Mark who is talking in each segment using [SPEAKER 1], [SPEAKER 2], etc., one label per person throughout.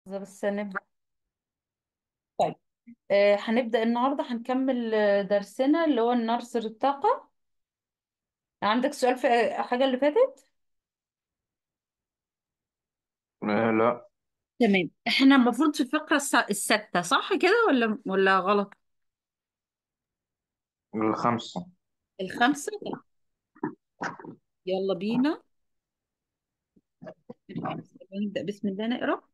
[SPEAKER 1] إذا بس نبدأ طيب آه هنبدأ النهاردة هنكمل آه، درسنا اللي هو النرسر الطاقة عندك سؤال في آه، حاجة اللي فاتت؟
[SPEAKER 2] آه لا
[SPEAKER 1] تمام احنا المفروض في الفقرة الس- الستة صح كده ولا ولا غلط؟
[SPEAKER 2] الخمسة
[SPEAKER 1] الخمسة طيب يلا بينا الخمسة نبدأ بسم الله نقرأ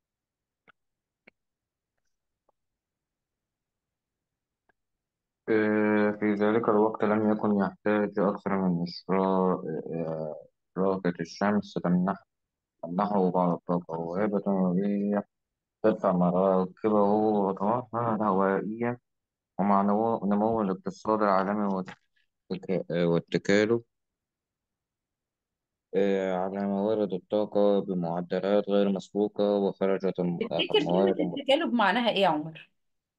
[SPEAKER 2] آه في ذلك الوقت لم يكن يحتاج أكثر من إشراق آه، إشراقة الشمس تمنح تمنحه بعض الطاقة وهبة الريح تدفع مراكبه وطواقها الهوائية ومع نمو نمو الاقتصاد العالمي والتكا- آه، والتكالب آه، على موارد الطاقة بمعدلات غير مسبوقة وخرجت الم-
[SPEAKER 1] تفتكر كلمة
[SPEAKER 2] الموارد الم-
[SPEAKER 1] التكالب معناها ايه يا عمر؟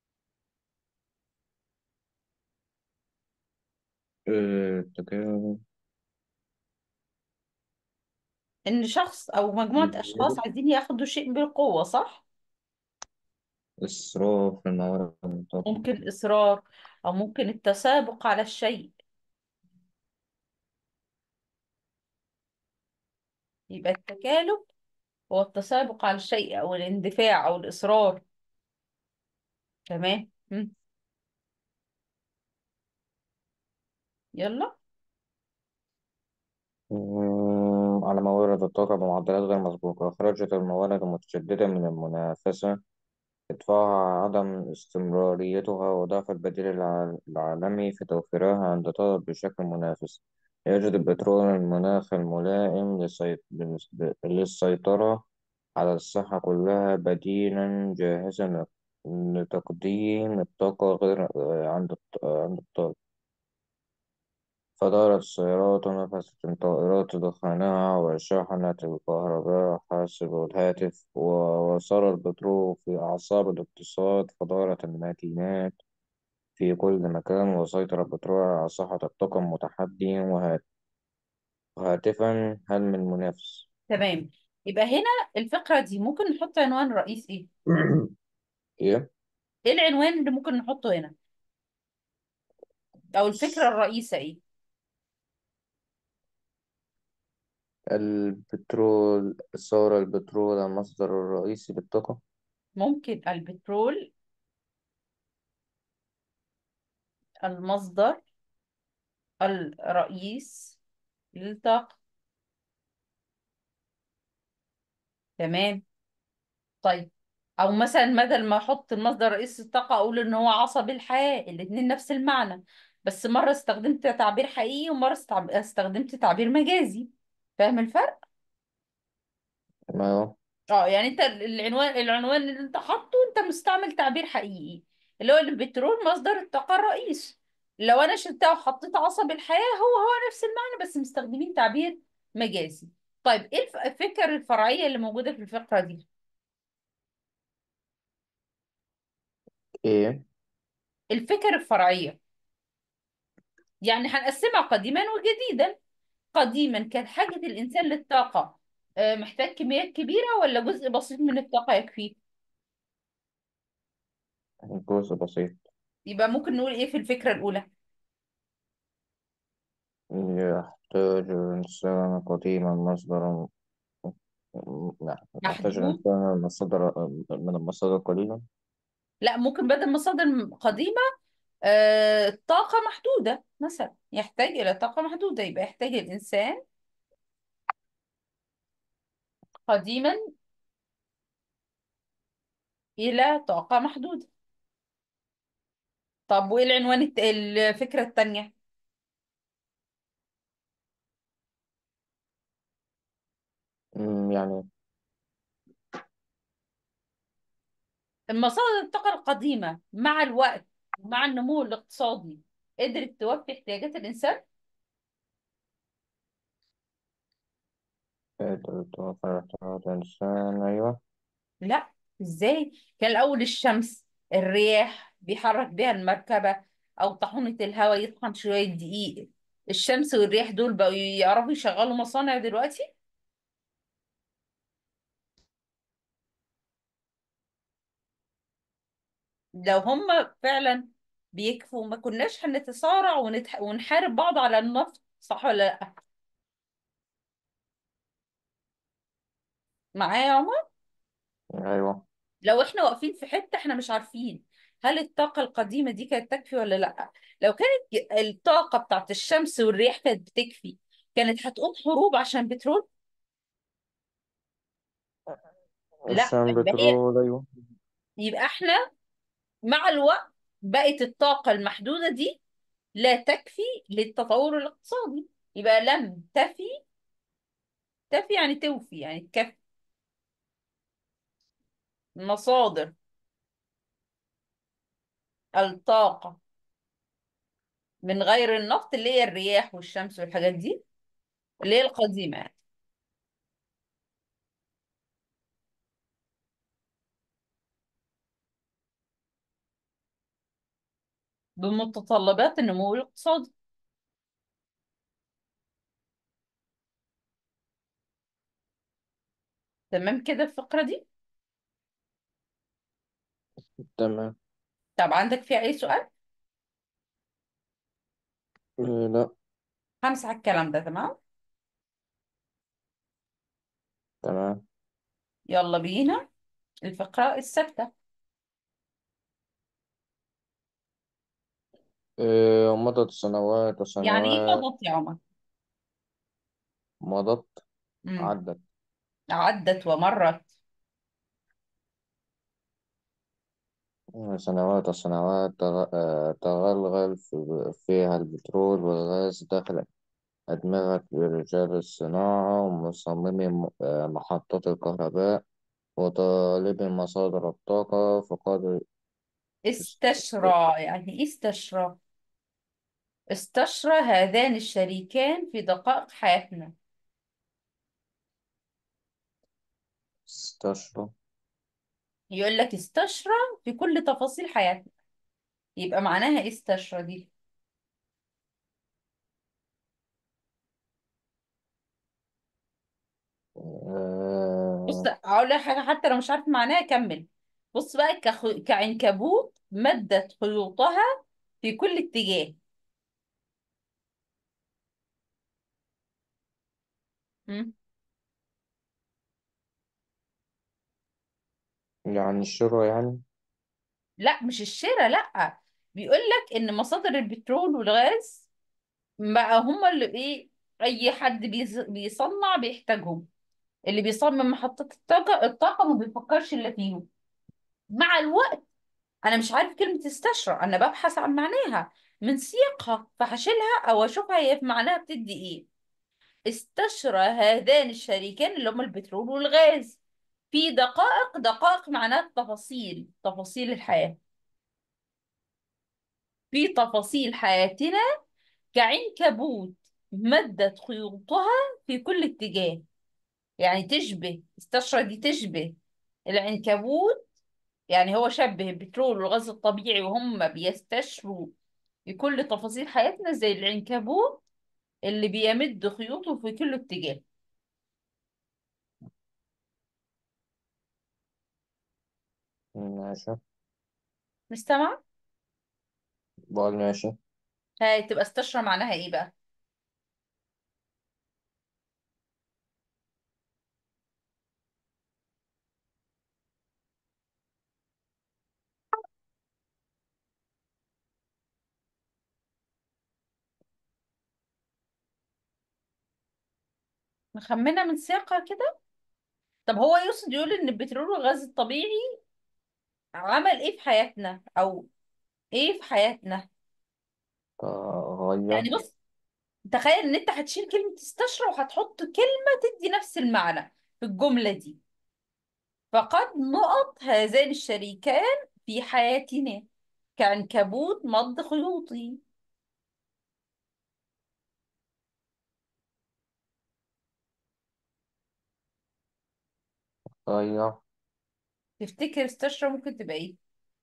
[SPEAKER 2] آه، التكالب
[SPEAKER 1] ان شخص او مجموعة اشخاص عايزين ياخدوا شيء بالقوة صح؟
[SPEAKER 2] إسراف في الموارد الطاقة
[SPEAKER 1] ممكن الإصرار او ممكن التسابق على الشيء يبقى التكالب هو التسابق على الشيء أو الاندفاع أو الإصرار تمام مم. يلا
[SPEAKER 2] مم، على موارد الطاقة بمعدلات غير مسبوقة أخرجت الموارد المتجددة من المنافسة ادفعها عدم استمراريتها وضعف البديل الع- العالمي في توفيرها عند طلب بشكل منافس يجد البترول المناخ الملائم للسيط- للس- للسيطرة على الساحة كلها بديلا جاهزا لتقديم الطاقة غير عند الط- عند الطالب فدارت السيارات ونفست طائرات دخانها وشحنت الكهرباء حاسب الهاتف ووصل البترول في أعصاب الاقتصاد فدارت الماكينات في كل مكان وسيطر البترول على صحة الطاقم متحديا وهات- وهاتفا هل من منافس
[SPEAKER 1] تمام يبقى هنا الفقرة دي ممكن نحط عنوان رئيسي
[SPEAKER 2] إيه؟
[SPEAKER 1] إيه إيه العنوان اللي ممكن نحطه هنا أو الفكرة الرئيسة إيه
[SPEAKER 2] البترول صار البترول المصدر الرئيسي للطاقة
[SPEAKER 1] ممكن البترول المصدر الرئيس للطاقة تمام طيب أو مثلا بدل ما أحط المصدر الرئيسي للطاقة أقول إن هو عصب الحياة الاتنين نفس المعنى بس مرة استخدمت تعبير حقيقي ومرة استعب- استخدمت تعبير مجازي فاهم الفرق؟
[SPEAKER 2] ما هو
[SPEAKER 1] اه يعني انت العنوان العنوان اللي انت حاطه انت مستعمل تعبير حقيقي اللي هو البترول مصدر الطاقة الرئيس لو انا شلتها وحطيت عصب الحياة هو هو نفس المعنى بس مستخدمين تعبير مجازي طيب ايه الف- الفكر الفرعية اللي موجودة في الفقرة دي
[SPEAKER 2] إيه؟
[SPEAKER 1] الفكر الفرعية يعني هنقسمها قديما وجديدا قديما كانت حاجة الإنسان للطاقة آه، محتاج كميات كبيرة ولا جزء بسيط من الطاقة يكفيه
[SPEAKER 2] جزء بسيط
[SPEAKER 1] يبقى ممكن نقول ايه في الفكرة الأولى
[SPEAKER 2] يحتاج الإنسان قديما مصدرا لا يحتاج
[SPEAKER 1] محدود
[SPEAKER 2] الإنسان مصدر من المصادر قليلا
[SPEAKER 1] لا ممكن بدل مصادر قديمة آه، طاقة محدودة مثلا يحتاج إلى طاقة محدودة يبقى يحتاج الإنسان قديما إلى طاقة محدودة طب وإيه العنوان الت... الفكرة التانية
[SPEAKER 2] أمم، يعني
[SPEAKER 1] المصادر الطاقة القديمة مع الوقت ومع النمو الاقتصادي قدرت توفي احتياجات الإنسان
[SPEAKER 2] قادر توفر احتياجات الإنسان أيوة
[SPEAKER 1] لا إزاي كان الأول الشمس الرياح بيحرك بيها المركبة أو طاحونة الهواء يطحن شوية دقيق الشمس والرياح دول بقوا يعرفوا يشغلوا مصانع دلوقتي لو هم فعلا بيكفوا ما كناش هنتصارع ونتح... ونحارب بعض على النفط صح ولا لا معايا يا عمر
[SPEAKER 2] أيوة
[SPEAKER 1] لو احنا واقفين في حتة احنا مش عارفين هل الطاقة القديمة دي كانت تكفي ولا لا لو كانت ج- الطاقة بتاعت الشمس والرياح كانت بتكفي كانت هتقوم حروب عشان بترول لا
[SPEAKER 2] عشان
[SPEAKER 1] يبقى هي
[SPEAKER 2] بترول أيوة
[SPEAKER 1] يبقى احنا مع الوقت بقت الطاقة المحدودة دي لا تكفي للتطور الاقتصادي يبقى لم تفي تفي يعني توفي يعني تكفي مصادر الطاقة من غير النفط اللي هي الرياح والشمس والحاجات دي اللي هي القديمة يعني بمتطلبات النمو الاقتصادي تمام كده الفقرة دي
[SPEAKER 2] تمام
[SPEAKER 1] طب عندك فيها أي سؤال
[SPEAKER 2] إيه، لا
[SPEAKER 1] همسح الكلام ده تمام
[SPEAKER 2] تمام
[SPEAKER 1] يلا بينا الفقرة السادسة
[SPEAKER 2] إيه، مضت سنوات
[SPEAKER 1] يعني ايه
[SPEAKER 2] وسنوات
[SPEAKER 1] مضت يا عمر
[SPEAKER 2] مضت
[SPEAKER 1] مم.
[SPEAKER 2] عدت
[SPEAKER 1] عدت ومرت
[SPEAKER 2] سنوات وسنوات تغ- آه، تغلغل في- فيها البترول والغاز داخل أدمغة رجال الصناعة ومصممي م- آه، محطات الكهرباء وطالبي مصادر الطاقة فقد است-
[SPEAKER 1] استشرى يعني ايه استشرى استشرى هذان الشريكان في دقائق حياتنا
[SPEAKER 2] استشروا
[SPEAKER 1] يقول لك استشرى في كل تفاصيل حياتنا يبقى معناها ايه استشرى دي بص
[SPEAKER 2] آه،
[SPEAKER 1] اقول لك حاجه حتى لو مش عارف معناها كمل بص بقى كخ... كعنكبوت مدت خيوطها في كل اتجاه مم.
[SPEAKER 2] يعني الشرى يعني
[SPEAKER 1] لا مش الشراء لا بيقول لك ان مصادر البترول والغاز بقى هما اللي ايه اي حد بيز... بيصنع بيحتاجهم اللي بيصمم محطات الطاقه الطاقه ما بيفكرش الا فيهم مع الوقت انا مش عارف كلمه استشرى انا ببحث عن معناها من سياقها فهشيلها او اشوفها هي في معناها بتدي ايه استشرى هذان الشريكان اللي هما البترول والغاز في دقائق دقائق معناها تفاصيل تفاصيل الحياة في تفاصيل حياتنا كعنكبوت مدت خيوطها في كل اتجاه يعني تشبه استشرى دي تشبه العنكبوت يعني هو شبه البترول والغاز الطبيعي وهم بيستشروا في كل تفاصيل حياتنا زي العنكبوت اللي بيمد خيوطه في كل اتجاه
[SPEAKER 2] ماشي
[SPEAKER 1] مستمع؟
[SPEAKER 2] بقول ماشي
[SPEAKER 1] هاي تبقى استشرى معناها ايه بقى؟ مخمنة من سياقها كده طب هو يقصد يقول ان البترول والغاز الطبيعي عمل ايه في حياتنا او ايه في حياتنا
[SPEAKER 2] تغير
[SPEAKER 1] يعني بص تخيل ان انت هتشيل كلمة استشرى وهتحط كلمة تدي نفس المعنى في الجملة دي فقد نقط هذان الشريكان في حياتنا كعنكبوت مض خيوطي
[SPEAKER 2] غير
[SPEAKER 1] تفتكر استشرى ممكن تبقى ايه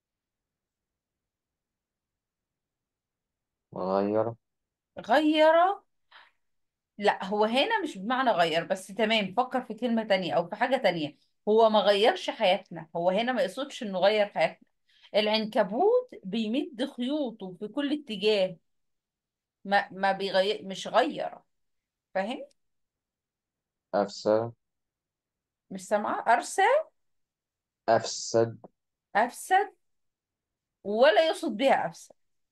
[SPEAKER 2] غير
[SPEAKER 1] غير لا هو هنا مش بمعنى غير بس تمام فكر في كلمة تانية او في حاجة تانية هو ما غيرش حياتنا هو هنا ما يقصدش انه غير حياتنا العنكبوت بيمد خيوطه في كل اتجاه ما ما بيغير مش غير فاهم
[SPEAKER 2] أفسد
[SPEAKER 1] مش سامعة أرسى
[SPEAKER 2] أفسد
[SPEAKER 1] أفسد ولا يقصد بيها أفسد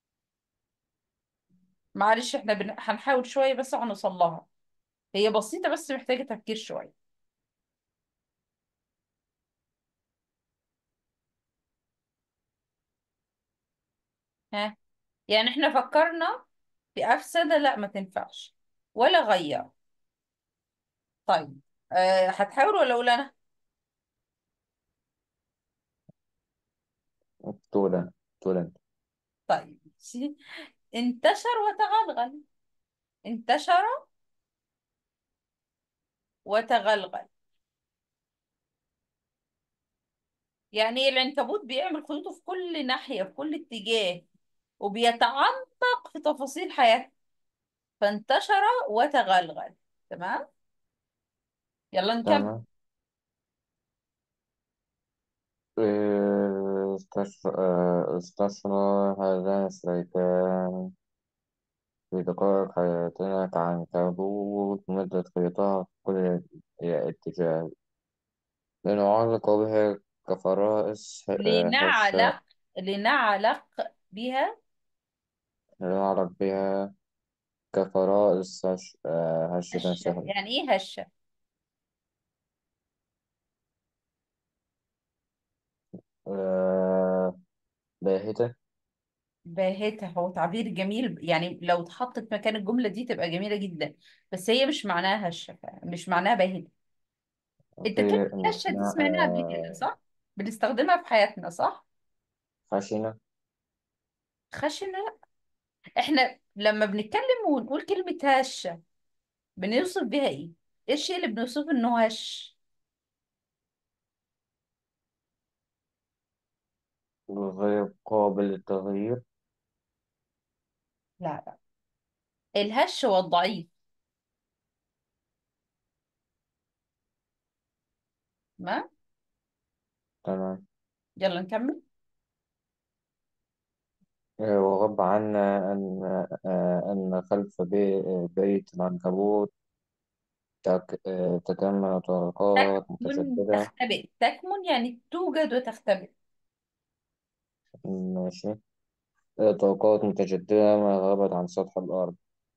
[SPEAKER 1] معلش احنا بن... هنحاول شوية بس هنوصل لها هي بسيطة بس محتاجة تفكير شوية ها يعني احنا فكرنا في أفسد لا ما تنفعش ولا غير طيب أه هتحاول ولا أقول أنا
[SPEAKER 2] طولا طولا
[SPEAKER 1] طيب انتشر وتغلغل انتشر وتغلغل يعني ايه العنكبوت بيعمل خيوطه في كل ناحية في كل اتجاه وبيتعمق في تفاصيل حياته فانتشر وتغلغل تمام يلا نكمل
[SPEAKER 2] تمام إيه، استشفى آه، استشرى هذان الشريكان في دقائق حياتنا كعنكبوت مدت خيطها في كل اتجاه لنعلق بها كفرائس آه، هشة
[SPEAKER 1] لنعلق لنعلق بها
[SPEAKER 2] لنعلق بها كفرائس هش- آه، هشة
[SPEAKER 1] هشة
[SPEAKER 2] سهلة
[SPEAKER 1] يعني ايه هشة
[SPEAKER 2] آه، باهتة
[SPEAKER 1] باهتة هو تعبير جميل يعني لو اتحطت مكان الجملة دي تبقى جميلة جدا بس هي مش معناها هشة مش معناها باهتة انت كلمة
[SPEAKER 2] في
[SPEAKER 1] هشة دي
[SPEAKER 2] معنى
[SPEAKER 1] سمعناها قبل كده
[SPEAKER 2] آه،
[SPEAKER 1] صح؟ بنستخدمها في حياتنا صح؟
[SPEAKER 2] خشنة
[SPEAKER 1] خشنة لا احنا لما بنتكلم ونقول كلمة هشة بنوصف بيها ايه؟ ايه الشيء اللي بنوصفه انه هش؟
[SPEAKER 2] غير قابل للتغيير
[SPEAKER 1] لا لا الهش هو الضعيف ما
[SPEAKER 2] تمام
[SPEAKER 1] يلا نكمل
[SPEAKER 2] آه، وغب عنا أن آه، أن خلف بي- بيت العنكبوت تك- آه، تكمل طرقات
[SPEAKER 1] تكمن
[SPEAKER 2] متجددة
[SPEAKER 1] تختبئ تكمن يعني توجد وتختبئ
[SPEAKER 2] ماشي آه، طرقات متجددة ما غابت عن سطح الأرض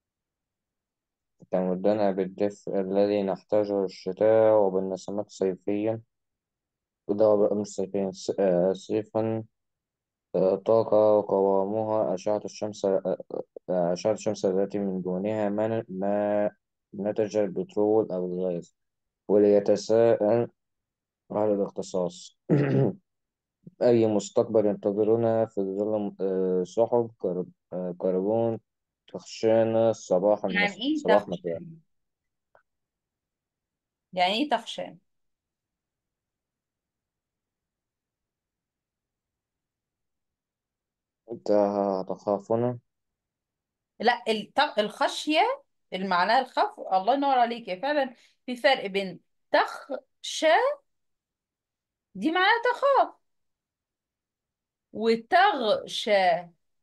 [SPEAKER 2] تمدنا بالدفء الذي نحتاجه الشتاء وبالنسمات صيفيا وده بقى مش صيفيا ص- آه، صيفا آه، طاقة قوامها أشعة الشمس آه، آه، أشعة الشمس التي من دونها ما ما نتج البترول أو الغاز وليتساءل أهل الاختصاص أي مستقبل ينتظرنا في ظل آه، سحب كرب- آه، كربون تخشانا صباح
[SPEAKER 1] يعني
[SPEAKER 2] المس...
[SPEAKER 1] ايه
[SPEAKER 2] صباح مساء
[SPEAKER 1] تخشن؟ يعني ايه تخشن؟
[SPEAKER 2] أنت هتخافنا
[SPEAKER 1] لا الت- الخشية اللي معناها الخوف الله ينور عليك يا فعلا في فرق بين تخشى دي معناها تخاف وتغشى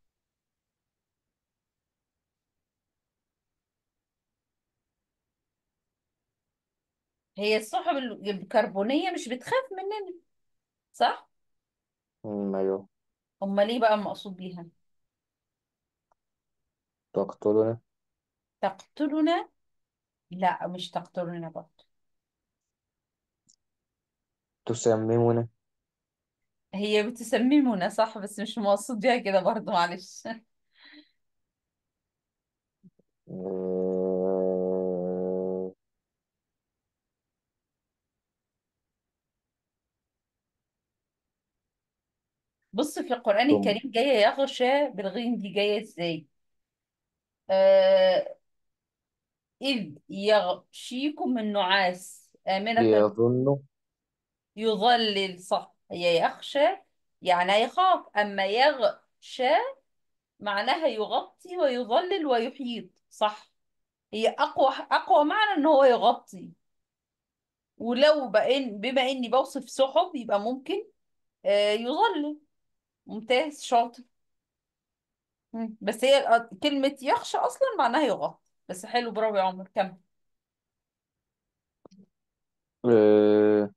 [SPEAKER 1] هي السحب ال- الكربونية مش بتخاف مننا صح؟
[SPEAKER 2] أيوه
[SPEAKER 1] امال ايه بقى المقصود بيها؟
[SPEAKER 2] تقتلنا
[SPEAKER 1] تقتلنا؟ لا مش تقتلنا برضه
[SPEAKER 2] تسممنا
[SPEAKER 1] هي بتسممنا صح بس مش مقصود بيها كده برضه معلش
[SPEAKER 2] آه،
[SPEAKER 1] بص في القرآن
[SPEAKER 2] ثم
[SPEAKER 1] الكريم جاية يغشى بالغين دي جاية ازاي؟ آه إذ يغشيكم النعاس آمنة
[SPEAKER 2] ليظن
[SPEAKER 1] يظلل صح هي يخشى يعني يخاف أما يغشى معناها يغطي ويظلل ويحيط صح هي أقوى أقوى معنى إن هو يغطي ولو بقين بما إني بوصف سحب يبقى ممكن آه يظلل ممتاز شاطر مم. بس هي ال- كلمة يخشى أصلا معناها يغطي بس حلو برافو يا عمر كمل
[SPEAKER 2] آه،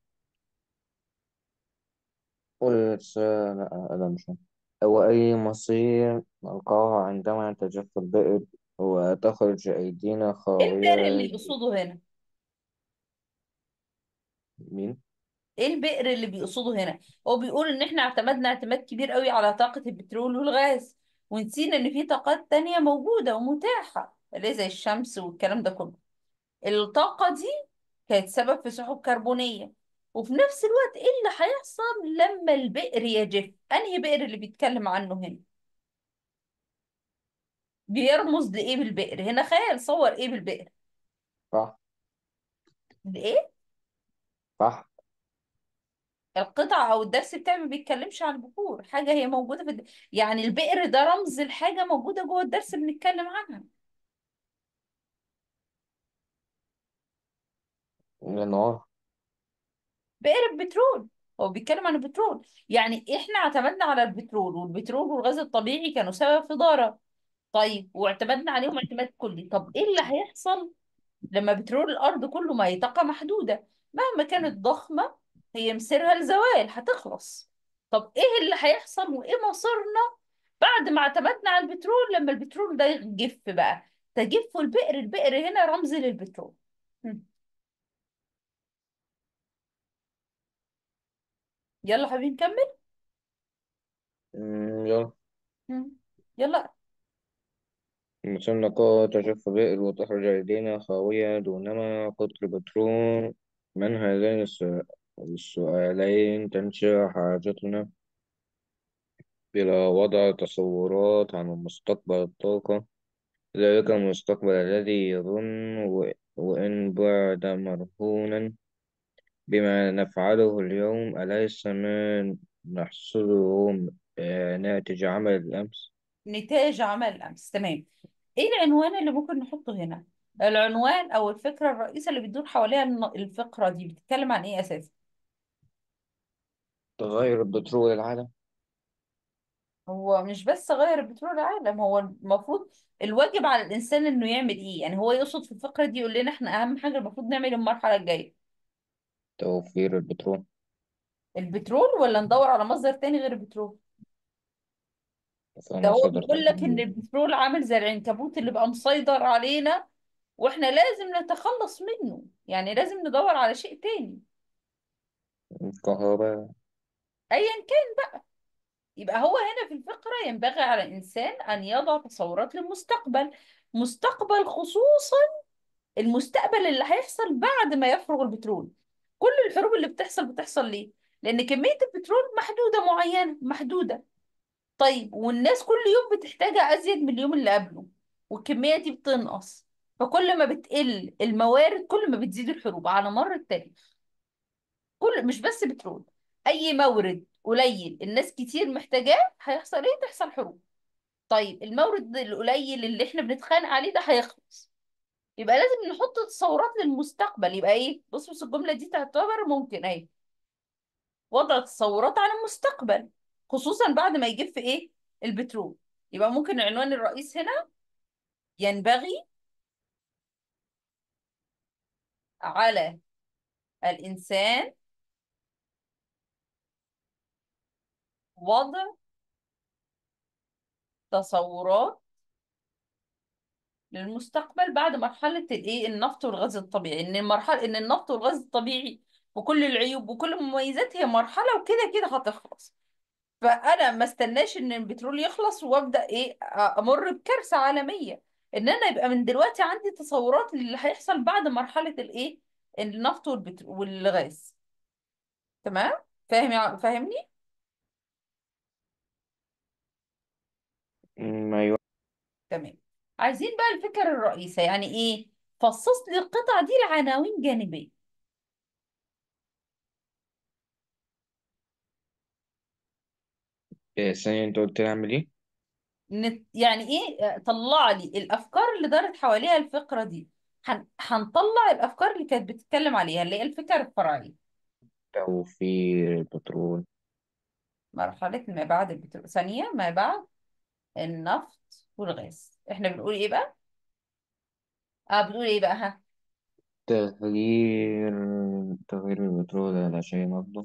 [SPEAKER 2] قلت لا لا مش عارف. وأي مصير نلقاها عندما تجف البئر وتخرج أيدينا
[SPEAKER 1] إيه البئر اللي
[SPEAKER 2] خاوية
[SPEAKER 1] يقصده هنا
[SPEAKER 2] مين؟
[SPEAKER 1] إيه البئر اللي بيقصده هنا هو بيقول إن إحنا اعتمدنا اعتماد كبير قوي على طاقة البترول والغاز ونسينا إن في طاقات تانية موجودة ومتاحة اللي هي زي الشمس والكلام ده كله الطاقة دي كانت سبب في سحب كربونية وفي نفس الوقت ايه اللي هيحصل لما البئر يجف انهي بئر اللي بيتكلم عنه هنا بيرمز لايه بالبئر هنا خيال صور ايه بالبئر
[SPEAKER 2] صح
[SPEAKER 1] الايه
[SPEAKER 2] صح
[SPEAKER 1] القطعة او الدرس بتاعي ما بيتكلمش عن البحور حاجة هي موجودة في الد... يعني البئر ده رمز لحاجة موجودة جوه الدرس بنتكلم عنها
[SPEAKER 2] النار
[SPEAKER 1] بئر البترول هو بيتكلم عن البترول يعني احنا اعتمدنا على البترول والبترول والغاز الطبيعي كانوا سبب في ضرر طيب واعتمدنا عليهم اعتماد كلي طب ايه اللي هيحصل لما بترول الارض كله ما هي طاقه محدوده مهما كانت ضخمه هي مصيرها الزوال هتخلص طب ايه اللي هيحصل وايه مصيرنا بعد ما اعتمدنا على البترول لما البترول ده يجف بقى تجف البئر البئر هنا رمز للبترول هم. يلا حبيبي نكمل
[SPEAKER 2] مم، يلا
[SPEAKER 1] هم. يلا
[SPEAKER 2] مثل نقاة تجف بئر وتخرج أيدينا خاوية دونما قطر بترول من هذين الس- السؤالين تنشأ حاجتنا إلى وضع تصورات عن المستقبل الطاقة ذلك المستقبل الذي يظن و- وإن بعد مرهونا بما نفعله اليوم أليس ما نحصده آه، ناتج عمل الأمس
[SPEAKER 1] نتاج عمل الامس تمام ايه العنوان اللي ممكن نحطه هنا العنوان او الفكره الرئيسيه اللي بتدور حواليها الن- الفقره دي بتتكلم عن ايه اساسا
[SPEAKER 2] تغير البترول العالم
[SPEAKER 1] هو مش بس غير البترول العالم هو المفروض الواجب على الانسان انه يعمل ايه يعني هو يقصد في الفقره دي يقول لنا احنا اهم حاجه المفروض نعمل المرحله الجايه
[SPEAKER 2] توفير البترول
[SPEAKER 1] البترول ولا ندور على مصدر تاني غير البترول ده
[SPEAKER 2] فأنا
[SPEAKER 1] هو
[SPEAKER 2] صدر
[SPEAKER 1] بيقول لك ان
[SPEAKER 2] تاني
[SPEAKER 1] البترول عامل زي العنكبوت اللي بقى مسيطر علينا واحنا لازم نتخلص منه يعني لازم ندور على شيء تاني
[SPEAKER 2] الكهرباء
[SPEAKER 1] ايا كان يبقى هو هنا في الفقرة ينبغي على الإنسان أن يضع تصورات للمستقبل مستقبل خصوصا المستقبل اللي هيحصل بعد ما يفرغ البترول كل الحروب اللي بتحصل بتحصل ليه؟ لأن كمية البترول محدودة معينة محدودة طيب والناس كل يوم بتحتاجها أزيد من اليوم اللي قبله والكمية دي بتنقص فكل ما بتقل الموارد كل ما بتزيد الحروب على مر التاريخ كل مش بس بترول أي مورد قليل الناس كتير محتاجاه هيحصل ايه؟ تحصل حروب طيب المورد القليل اللي احنا بنتخانق عليه ده هيخلص يبقى لازم نحط تصورات للمستقبل يبقى ايه بص بص الجملة دي تعتبر ممكن اهي وضع تصورات عن المستقبل خصوصا بعد ما يجف ايه البترول يبقى ممكن عنوان الرئيس هنا ينبغي على الإنسان وضع تصورات للمستقبل بعد مرحلة الايه النفط والغاز الطبيعي ان المرحلة ان النفط والغاز الطبيعي وكل العيوب وكل المميزات هي مرحلة وكده كده هتخلص فانا ما استناش ان البترول يخلص وابدا ايه امر بكارثة عالمية ان انا يبقى من دلوقتي عندي تصورات للي هيحصل بعد مرحلة الايه النفط والبترول والغاز تمام فاهم يع- فاهمني
[SPEAKER 2] ما يو...
[SPEAKER 1] تمام عايزين بقى الفكر الرئيسة يعني ايه فصص لي القطعة دي لعناوين جانبية
[SPEAKER 2] إيه، ثانية أنت قلت لي أعمل إيه؟
[SPEAKER 1] نت... يعني ايه آه، طلع لي الافكار اللي دارت حواليها الفقره دي هن... هنطلع الافكار اللي كانت بتتكلم عليها اللي هي الفكر الفرعيه
[SPEAKER 2] توفير البترول
[SPEAKER 1] مرحلة ما بعد البترول ثانية ما بعد النفط والغاز احنا بنقول ايه بقى اه بنقول ايه بقى ها
[SPEAKER 2] تغيير تغيير البترول إلى شيء نظيف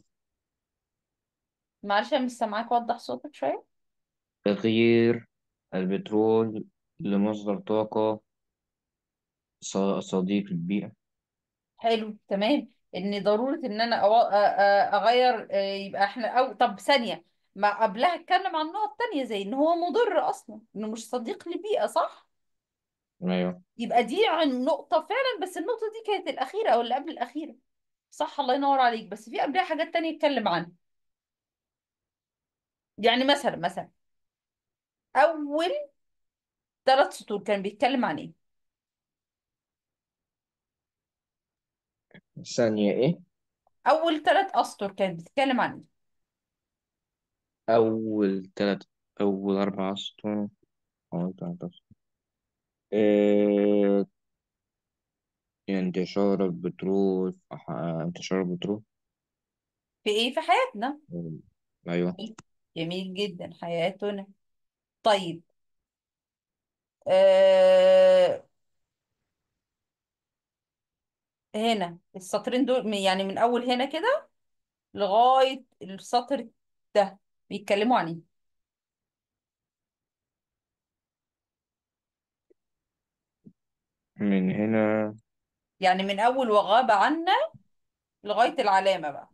[SPEAKER 1] معلش انا مش سامعاك وضح صوتك شوية
[SPEAKER 2] تغيير البترول لمصدر طاقة ص- صديق للبيئة
[SPEAKER 1] حلو تمام ان ضرورة ان انا أو... أ- أ- اغير آه، يبقى احنا او طب ثانية ما قبلها اتكلم عن نقط تانية زي ان هو مضر اصلا انه مش صديق للبيئة صح
[SPEAKER 2] أيوه
[SPEAKER 1] يبقى دي عن نقطة فعلا بس النقطة دي كانت الأخيرة أو اللي قبل الأخيرة صح الله ينور عليك بس في قبلها حاجات تانية اتكلم عنها يعني مثلا مثلا أول ثلاث سطور كان بيتكلم عن إيه
[SPEAKER 2] ثانية إيه؟
[SPEAKER 1] أول ثلاث أسطر كانت بتتكلم عن إيه
[SPEAKER 2] أول ثلاث أول أربع أسطر أول ثلاث أسطر إيه انتشار البترول ح- انتشار البترول
[SPEAKER 1] في إيه في حياتنا
[SPEAKER 2] أيوه
[SPEAKER 1] جميل جدا حياتنا طيب آه هنا السطرين دول يعني من أول هنا كده لغاية السطر ده بيتكلموا عن إيه
[SPEAKER 2] من هنا
[SPEAKER 1] يعني من أول وغاب عنا لغاية العلامة بقى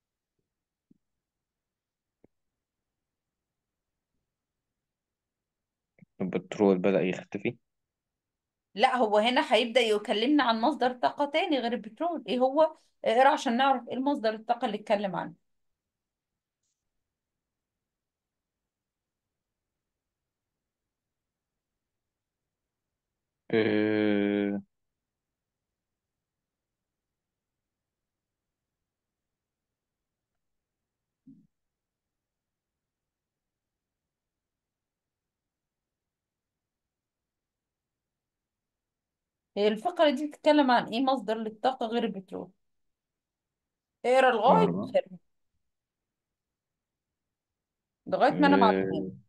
[SPEAKER 2] البترول بدأ يختفي
[SPEAKER 1] لا هو هنا هيبدأ يكلمنا عن مصدر طاقة تاني غير البترول ايه هو اقرا عشان نعرف ايه المصدر الطاقة اللي اتكلم عنه
[SPEAKER 2] إيه
[SPEAKER 1] هي الفقرة دي بتتكلم عن ايه مصدر للطاقة غير البترول اقرا لغاية
[SPEAKER 2] كهرباء
[SPEAKER 1] آخرها لغاية ما انا معلومات
[SPEAKER 2] إيه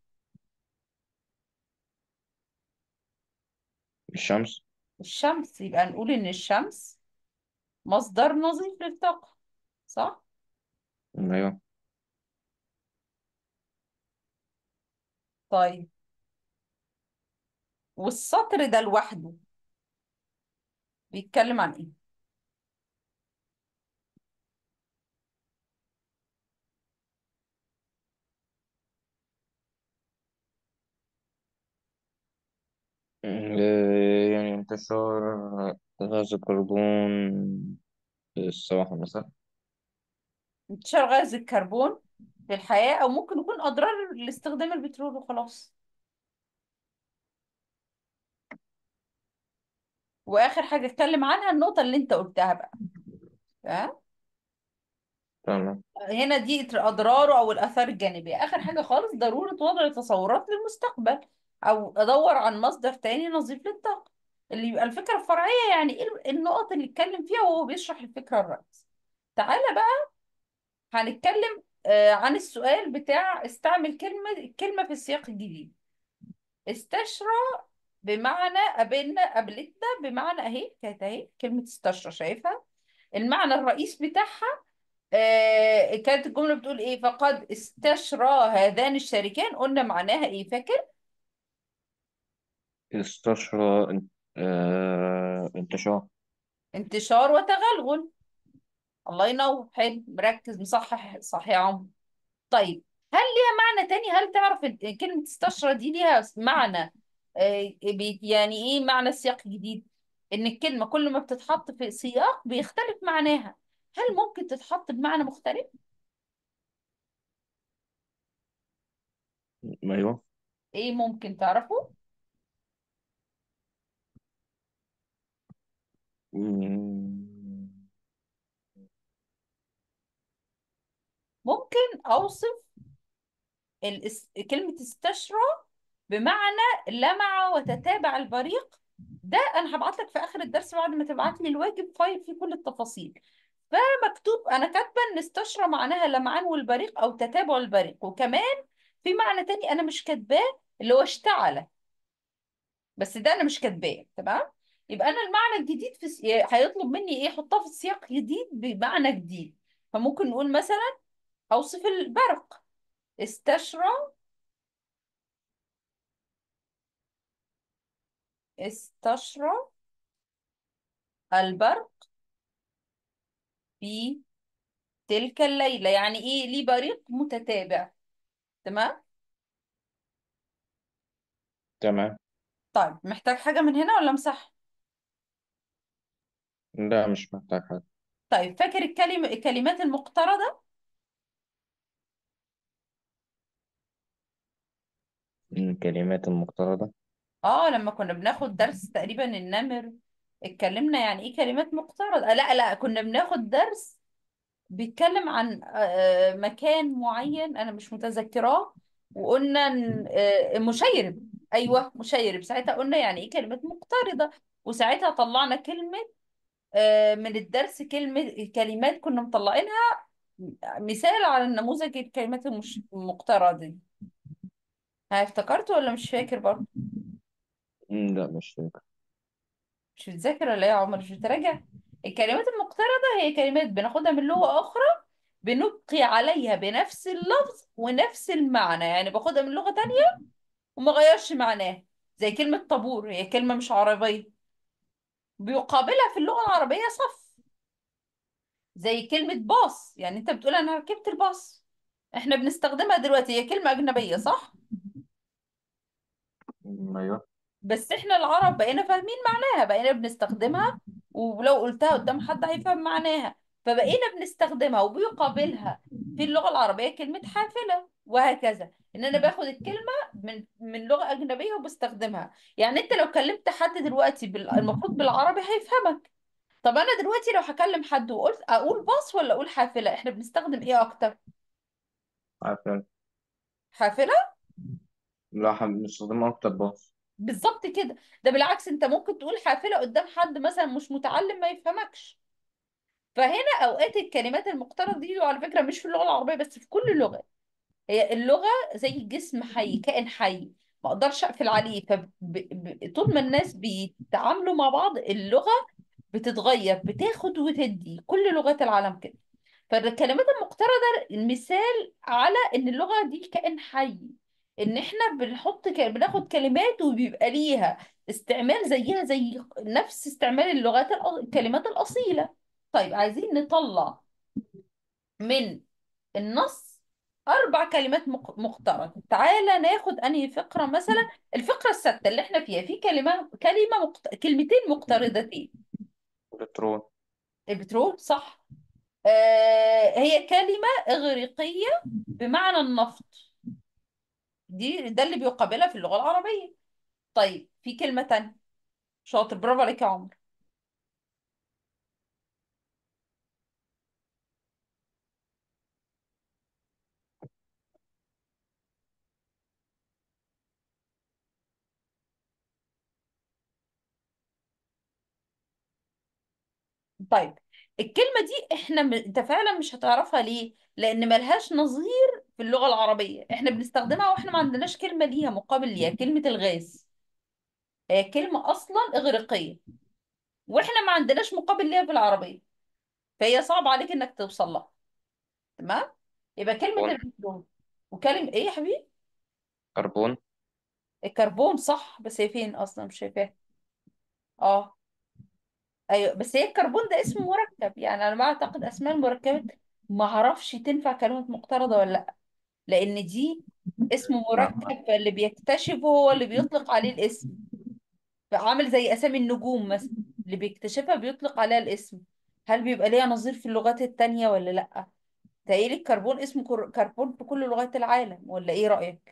[SPEAKER 2] الشمس
[SPEAKER 1] الشمس يبقى نقول ان الشمس مصدر نظيف للطاقة صح
[SPEAKER 2] أيوه
[SPEAKER 1] طيب والسطر ده لوحده بيتكلم عن ايه
[SPEAKER 2] إيه يعني انتشار غاز الكربون الصباح مثلا
[SPEAKER 1] انتشار غاز الكربون في الحياة او ممكن يكون اضرار لاستخدام البترول وخلاص واخر حاجة اتكلم عنها النقطة اللي انت قلتها بقى تمام
[SPEAKER 2] تمام
[SPEAKER 1] هنا دي اضراره او الاثار الجانبيه اخر حاجه خالص ضروره وضع تصورات للمستقبل او ادور عن مصدر تاني نظيف للطاقه اللي يبقى الفكره الفرعيه يعني ايه النقط اللي اتكلم فيها وهو بيشرح الفكره الرئيسيه تعالى بقى هنتكلم آه، عن السؤال بتاع استعمل كلمه الكلمه في السياق الجديد استشرى بمعنى قابلنا قابلتنا بمعنى اهي كانت اهي كلمه استشرى شايفها المعنى الرئيس بتاعها آه كانت الجملة بتقول ايه فقد استشرى هذان الشريكان قلنا معناها ايه فاكر
[SPEAKER 2] استشرى آه انتشار
[SPEAKER 1] انتشار وتغلغل الله ينور حلو مركز مصحح صح يا عمر طيب هل ليها معنى تاني هل تعرف ال- كلمة استشرى دي ليها معنى آه بي- يعني ايه معنى السياق الجديد ان الكلمة كل ما بتتحط في سياق بيختلف معناها هل ممكن تتحط بمعنى مختلف
[SPEAKER 2] أيوه
[SPEAKER 1] ايه ممكن تعرفه
[SPEAKER 2] مم.
[SPEAKER 1] ممكن اوصف الاس... كلمة استشرى بمعنى لمع وتتابع البريق ده انا هبعت لك في اخر الدرس بعد ما تبعت لي الواجب فايل فيه كل التفاصيل فمكتوب انا كاتبه ان استشرى معناها لمعان والبريق او تتابع البريق وكمان في معنى تاني انا مش كاتباه اللي هو اشتعل بس ده انا مش كاتباه تمام يبقى انا المعنى الجديد في س... هيطلب مني ايه احطها في سياق جديد بمعنى جديد فممكن نقول مثلا اوصف البرق استشرى استشرى البرق في تلك الليلة يعني ايه ليه بريق متتابع تمام
[SPEAKER 2] تمام
[SPEAKER 1] طيب محتاج حاجة من هنا ولا امسح
[SPEAKER 2] لا مش محتاج حاجة
[SPEAKER 1] طيب فاكر الكلمة الكلمات المقترضة
[SPEAKER 2] الكلمات المقترضة
[SPEAKER 1] اه لما كنا بناخد درس تقريبا النمر اتكلمنا يعني ايه كلمات مقترضة آه لا لا كنا بناخد درس بيتكلم عن آه مكان معين انا مش متذكراه وقلنا إن- آه مشيرب ايوه مشيرب ساعتها قلنا يعني ايه كلمات مقترضة وساعتها طلعنا كلمة آه من الدرس كلمة كلمات كنا مطلعينها مثال على النموذج الكلمات المش- المقترضة دي ها افتكرت ولا مش فاكر برضه
[SPEAKER 2] مم، لا مش فاكر
[SPEAKER 1] مش بتذاكر ولا ايه يا عمر مش بتراجع الكلمات المقترضة هي كلمات بناخدها من لغة أخرى بنبقي عليها بنفس اللفظ ونفس المعنى يعني باخدها من لغة تانية وما غيرش معناها زي كلمة طابور هي كلمة مش عربية بيقابلها في اللغة العربية صف زي كلمة باص يعني انت بتقول انا ركبت الباص احنا بنستخدمها دلوقتي هي كلمة أجنبية صح؟
[SPEAKER 2] مم، أيوه
[SPEAKER 1] بس احنا العرب بقينا فاهمين معناها بقينا بنستخدمها ولو قلتها قدام حد هيفهم معناها فبقينا بنستخدمها وبيقابلها في اللغة العربية كلمة حافلة وهكذا ان انا باخد الكلمة من من لغة أجنبية وبستخدمها يعني انت لو كلمت حد دلوقتي بال... المفروض بالعربي هيفهمك طب انا دلوقتي لو هكلم حد وقلت اقول باص ولا اقول حافلة احنا بنستخدم ايه اكتر
[SPEAKER 2] عارفة
[SPEAKER 1] حافلة
[SPEAKER 2] لا احنا بنستخدمها أكتر باص
[SPEAKER 1] بالظبط كده ده بالعكس انت ممكن تقول حافلة قدام حد مثلا مش متعلم ما يفهمكش فهنا اوقات الكلمات المقترضه دي وعلى فكره مش في اللغه العربيه بس في كل لغه هي اللغه زي جسم حي كائن حي ما اقدرش اقفل عليه فطول ما الناس بيتعاملوا مع بعض اللغه بتتغير بتاخد وتدي كل لغات العالم كده فالكلمات المقترضه مثال على ان اللغه دي كائن حي ان احنا بنحط ك... بناخد كلمات وبيبقى ليها استعمال زيها زي نفس استعمال اللغات الأ- الكلمات الاصيله طيب عايزين نطلع من النص أربع كلمات مق- مقترنة تعالى ناخد أنهي فقرة مثلا الفقرة السادسة اللي احنا فيها في كلمة كلمة مقت... كلمتين مقترضتين
[SPEAKER 2] بترول
[SPEAKER 1] البترول صح آه هي كلمة إغريقية بمعنى النفط دي ده اللي بيقابلها في اللغة العربية طيب في كلمة تانية شاطر برافو عليك يا عمر طيب الكلمة دي احنا م... انت فعلا مش هتعرفها ليه؟ لأن ملهاش نظير في اللغة العربية احنا بنستخدمها واحنا ما عندناش كلمة ليها مقابل ليها كلمة الغاز هي كلمة أصلا إغريقية واحنا ما عندناش مقابل ليها في العربية فهي صعب عليك انك توصل لها تمام؟ يبقى كلمة
[SPEAKER 2] كربون
[SPEAKER 1] البترول وكلمة ايه يا حبيبي؟
[SPEAKER 2] كربون
[SPEAKER 1] الكربون صح بس هي فين أصلا مش شايفاها اه ايوه بس هي الكربون ده اسم مركب يعني انا ما اعتقد اسماء المركبات ما اعرفش تنفع كلمة مقترضة ولا لا لان دي اسم
[SPEAKER 2] لا
[SPEAKER 1] مركب فاللي بيكتشفه هو اللي بيطلق عليه الاسم عامل زي اسامي النجوم مثلا اللي بيكتشفها بيطلق عليها الاسم هل بيبقى ليها نظير في اللغات التانية ولا لا تهيألي الكربون اسمه كر- كربون في كل لغات العالم ولا ايه رأيك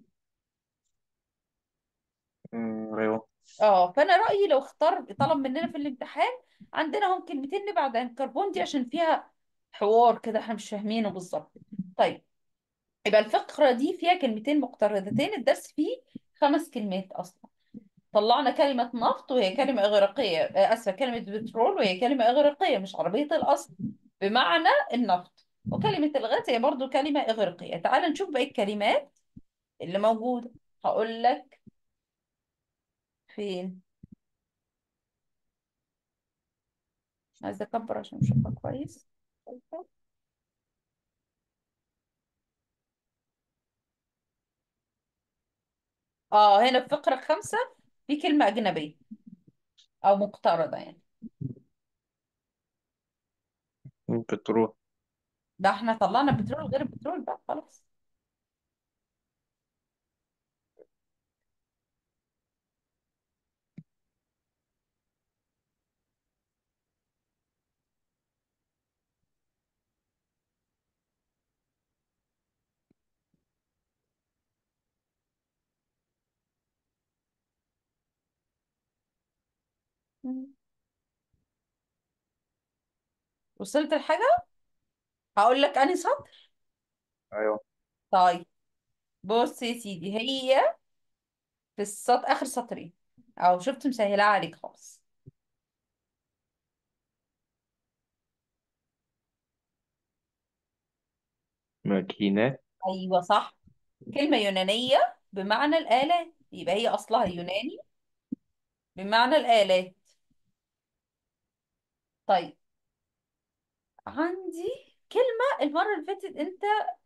[SPEAKER 2] مم، أيوه
[SPEAKER 1] اه فانا رأيي لو اختار طلب مننا في الامتحان عندنا هم كلمتين نبعد عن الكربون دي عشان فيها حوار كده احنا مش فاهمينه بالظبط طيب يبقى الفقرة دي فيها كلمتين مقترضتين الدرس فيه خمس كلمات أصلا طلعنا كلمة نفط وهي كلمة إغريقية آه، آسفة كلمة بترول وهي كلمة إغريقية مش عربية الأصل بمعنى النفط وكلمة الغاز هي برضو كلمة إغريقية تعال نشوف باقي الكلمات اللي موجودة هقول لك فين عايزة أكبر عشان أشوفها كويس اه هنا في فقرة خمسة في كلمة أجنبية أو مقترضة يعني
[SPEAKER 2] بتروح
[SPEAKER 1] ده احنا طلعنا بترول غير البترول بقى خلاص مم. وصلت الحاجة هقول لك أنهي سطر
[SPEAKER 2] ايوه
[SPEAKER 1] طيب بص يا سيدي هي في السطر آخر سطرين أو شفت مسهلة عليك خالص
[SPEAKER 2] ماكينات
[SPEAKER 1] أيوة صح كلمة يونانية بمعنى الآلات يبقى هي أصلها يوناني بمعنى الآلات طيب عندي كلمة المرة اللي فاتت أنت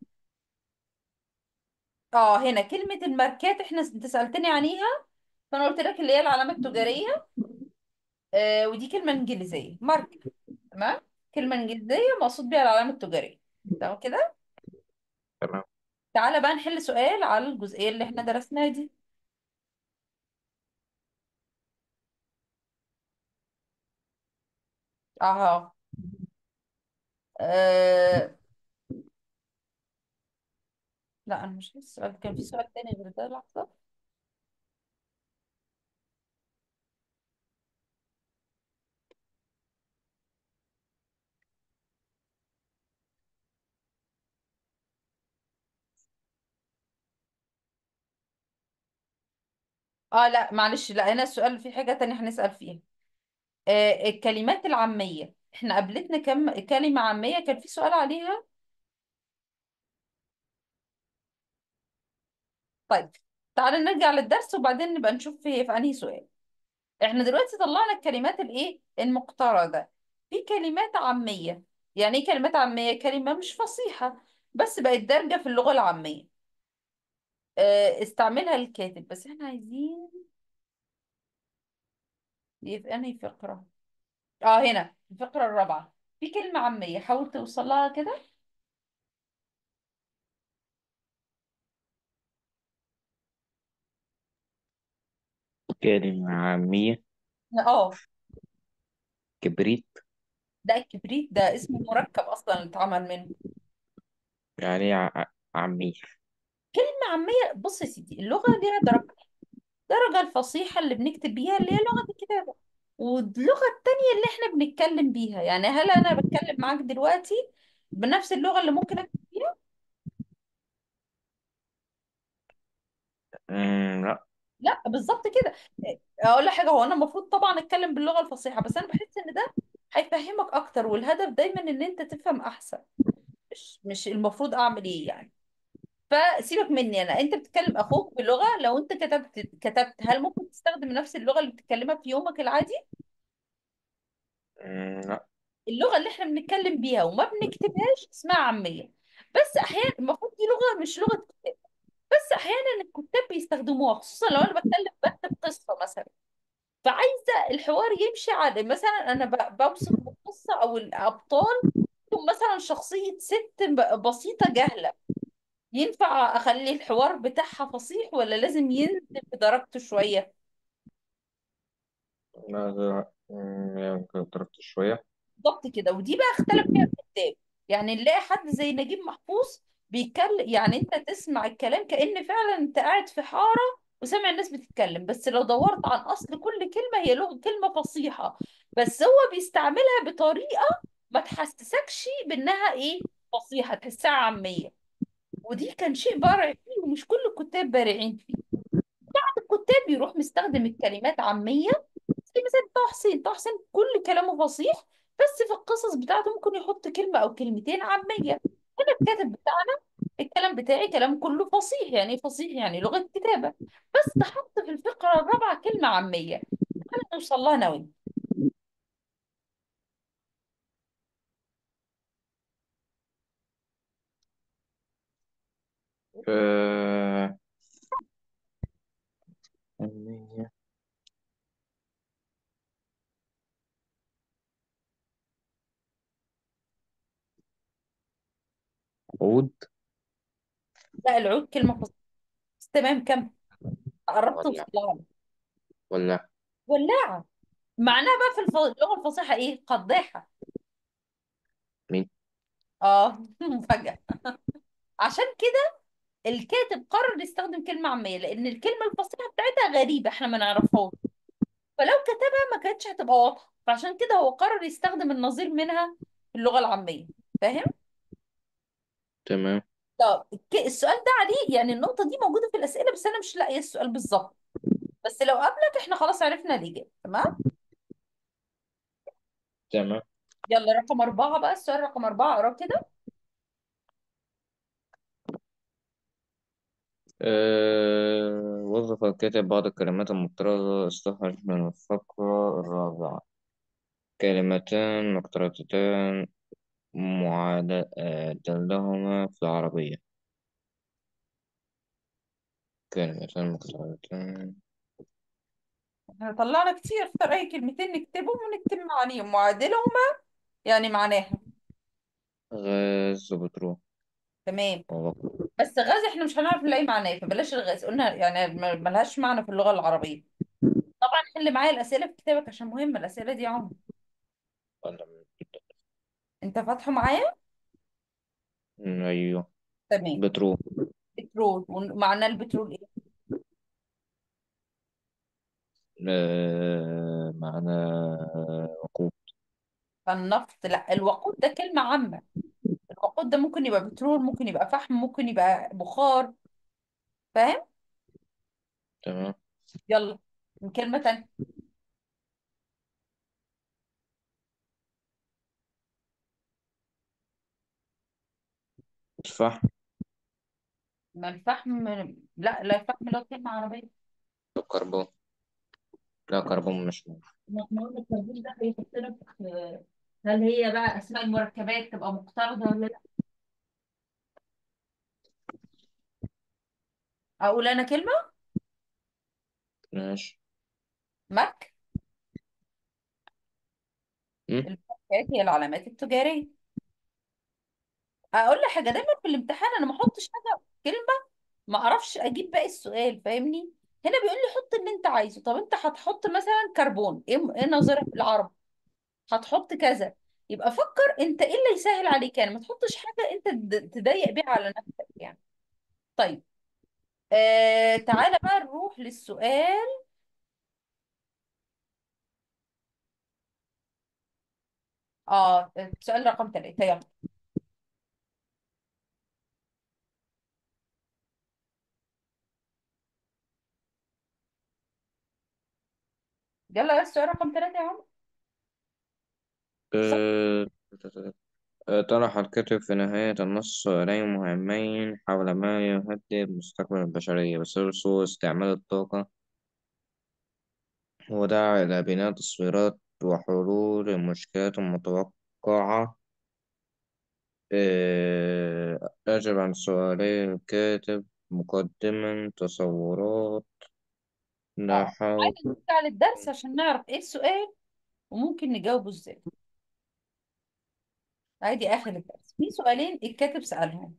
[SPEAKER 1] اه هنا كلمة الماركات احنا انت سألتني عليها فأنا قلت لك اللي هي العلامة التجارية آه ودي كلمة إنجليزية ماركة تمام كلمة إنجليزية مقصود بيها العلامة التجارية تمام كده
[SPEAKER 2] تمام
[SPEAKER 1] تعالى بقى نحل سؤال على الجزئية اللي احنا درسناها دي اها آه... لا انا مش لسه السؤال كان في سؤال تاني غير ده لحظة اه لا معلش لا هنا السؤال في حاجة تانية هنسأل فيها آه الكلمات العامية احنا قابلتنا كم كلمة عامية كان في سؤال عليها طيب تعالى نرجع للدرس وبعدين نبقى نشوف هي في انهي سؤال احنا دلوقتي طلعنا الكلمات الايه المقترضة في كلمات عامية يعني ايه كلمات عامية كلمة مش فصيحة بس بقت دارجة في اللغة العامية آه، استعملها الكاتب بس احنا عايزين دي في انهي فقرة اه هنا الفقرة الرابعة في كلمة عامية حاول توصل لها كده
[SPEAKER 2] كلمة عامية
[SPEAKER 1] اه
[SPEAKER 2] كبريت
[SPEAKER 1] ده الكبريت ده اسم مركب اصلا اللي اتعمل منه
[SPEAKER 2] يعني إيه ع- عامية
[SPEAKER 1] كلمة عامية بص يا سيدي اللغة ليها درجة الدرجة الفصيحة اللي بنكتب بيها اللي هي لغة الكتابة واللغة التانية اللي احنا بنتكلم بيها يعني هل انا بتكلم معاك دلوقتي بنفس اللغة اللي ممكن اكتب بيها
[SPEAKER 2] أمم، لا
[SPEAKER 1] لا بالظبط كده اقول لك حاجة هو انا المفروض طبعا اتكلم باللغة الفصيحة بس انا بحس ان ده هيفهمك اكتر والهدف دايما ان انت تفهم احسن مش مش المفروض اعمل ايه يعني فسيبك مني انا انت بتتكلم اخوك بلغة لو انت كتبت كتبت هل ممكن تستخدم نفس اللغة اللي بتتكلمها في يومك العادي
[SPEAKER 2] أمم، لا
[SPEAKER 1] اللغة اللي احنا بنتكلم بيها وما بنكتبهاش اسمها عامية بس احيانا المفروض دي لغة مش لغة كتاب بس احيانا الكتاب بيستخدموها خصوصا لو انا بتكلم بكتب قصة مثلا فعايزة الحوار يمشي على مثلا انا ب- بوصف القصة او الابطال هم مثلا شخصية ست ب- بسيطة جهلة ينفع اخلي الحوار بتاعها فصيح ولا لازم ينزل بدرجته شوية
[SPEAKER 2] لا لا أمم، يمكن ضربت شوية
[SPEAKER 1] بالظبط كده ودي بقى اختلف فيها الكتاب يعني نلاقي حد زي نجيب محفوظ بيتكلم يعني انت تسمع الكلام كأن فعلا انت قاعد في حارة وسامع الناس بتتكلم بس لو دورت عن اصل كل كلمة هي لغة كلمة فصيحة بس هو بيستعملها بطريقة ما تحسسكش بانها ايه فصيحة تحسها عامية ودي كان شيء بارع فيه ومش كل الكتاب بارعين فيه الكتاب بيروح مستخدم الكلمات عامية زي مثلا طه حسين طه حسين كل كلامه فصيح بس في القصص بتاعته ممكن يحط كلمة أو كلمتين عامية أنا الكاتب بتاعنا الكلام بتاعي كلام كله فصيح يعني إيه فصيح يعني لغة كتابة بس حط في الفقرة الرابعة كلمة عامية تعالى نوصل لها أنا وأنت
[SPEAKER 2] آه، عود
[SPEAKER 1] لا العود كلمة فصيحة بس تمام كم قربت توصل
[SPEAKER 2] ولا
[SPEAKER 1] لها
[SPEAKER 2] ولا
[SPEAKER 1] ولاعة معناها بقى في الف... اللغة الفصيحة إيه قداحة
[SPEAKER 2] مين
[SPEAKER 1] آه مفاجأة عشان كده الكاتب قرر يستخدم كلمة عامية لأن الكلمة الفصيحة بتاعتها غريبة احنا ما نعرفهاش فلو كتبها ما كانتش هتبقى واضحة فعشان كده هو قرر يستخدم النظير منها في اللغة العامية فاهم؟
[SPEAKER 2] تمام
[SPEAKER 1] طب الك- السؤال ده عليه يعني النقطة دي موجودة في الأسئلة بس أنا مش لاقية السؤال بالظبط بس لو قابلك احنا خلاص عرفنا الإجابة تمام؟
[SPEAKER 2] تمام
[SPEAKER 1] يلا رقم أربعة بقى السؤال رقم أربعة اقراه كده
[SPEAKER 2] أه... وظف الكاتب بعض الكلمات المضطردة استخرج من الفقرة الرابعة كلمتان مقترنتان معادلهما في العربية كلمتان مقترنتان
[SPEAKER 1] احنا طلعنا كتير اختار أي كلمتين نكتبهم ونكتب معانيهم معادلهما يعني معناها
[SPEAKER 2] غاز وبترول
[SPEAKER 1] تمام
[SPEAKER 2] ووقود
[SPEAKER 1] بس غاز احنا مش هنعرف نلاقي معناه فبلاش الغاز قلنا يعني ما- ملهاش معنى في اللغة العربية طبعا حل معايا الأسئلة في كتابك عشان مهمة الأسئلة دي يا عمر انت فاتحه معايا
[SPEAKER 2] أيوه
[SPEAKER 1] تمام
[SPEAKER 2] بترول
[SPEAKER 1] بترول ومعنى البترول ايه
[SPEAKER 2] أه... معنى وقود
[SPEAKER 1] النفط لا الوقود ده كلمة عامة الوقود ده ممكن يبقى بترول ممكن يبقى فحم ممكن يبقى بخار فاهم
[SPEAKER 2] تمام
[SPEAKER 1] يلا كلمة تانية
[SPEAKER 2] الفحم
[SPEAKER 1] ما الفحم لا لا الفحم له كلمة عربية
[SPEAKER 2] الكربون لا كربون مش
[SPEAKER 1] ما احنا قلنا الكربون ده هيحط لك هل هي بقى اسماء المركبات تبقى مقترضة ولا لا اقول انا كلمة
[SPEAKER 2] ماشي
[SPEAKER 1] مك
[SPEAKER 2] م?
[SPEAKER 1] الماركات هي العلامات التجارية اقول لك حاجة دايما في الامتحان انا ما احطش حاجة كلمة ما اعرفش اجيب باقي السؤال فاهمني هنا بيقول لي حط اللي انت عايزه طب انت هتحط مثلا كربون ايه ايه نظيرها في العرب هتحط كذا يبقى فكر انت ايه اللي يسهل عليك يعني ما تحطش حاجة انت تد- تضيق بيها على نفسك يعني طيب آه تعالى بقى نروح للسؤال اه السؤال رقم ثلاثة يلا يلا يا السؤال رقم ثلاثة يا عم صح
[SPEAKER 2] أه... آه، طرح الكاتب في نهاية النص سؤالين مهمين حول ما يهدد مستقبل البشرية بثلث استعمال الطاقة ودعا إلى بناء تصويرات وحلول المشكلات المتوقعة آه، أجب عن سؤالي الكاتب مقدما تصورات
[SPEAKER 1] اه
[SPEAKER 2] نحو
[SPEAKER 1] عايزة نرجع للدرس عشان نعرف ايه السؤال وممكن نجاوبه ازاي عادي اخر الدرس في سؤالين الكاتب سألهم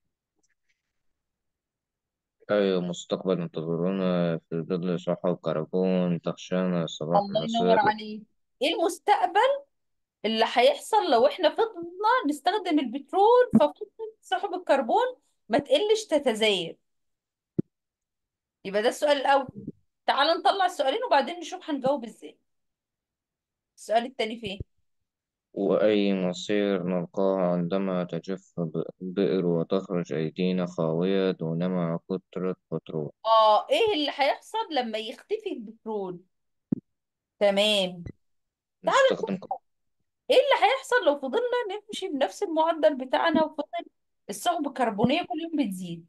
[SPEAKER 2] أي مستقبل ينتظرون في ظل سحب الكربون تخشانا صباح
[SPEAKER 1] الله
[SPEAKER 2] المساء
[SPEAKER 1] ينور عليك ايه المستقبل اللي هيحصل لو احنا فضلنا نستخدم البترول ففضلت سحب الكربون ما تقلش تتزايد يبقى ده السؤال الاول تعال نطلع السؤالين وبعدين نشوف هنجاوب ازاي السؤال التاني فين
[SPEAKER 2] وأي مصير نلقاه عندما تجف البئر وتخرج أيدينا خاوية دونما قطرة بترول
[SPEAKER 1] اه ايه اللي هيحصل لما يختفي البترول تمام تعال
[SPEAKER 2] نستخدم
[SPEAKER 1] نشوف ايه اللي هيحصل لو فضلنا نمشي بنفس المعدل بتاعنا وفضل السحب الكربونية كل يوم بتزيد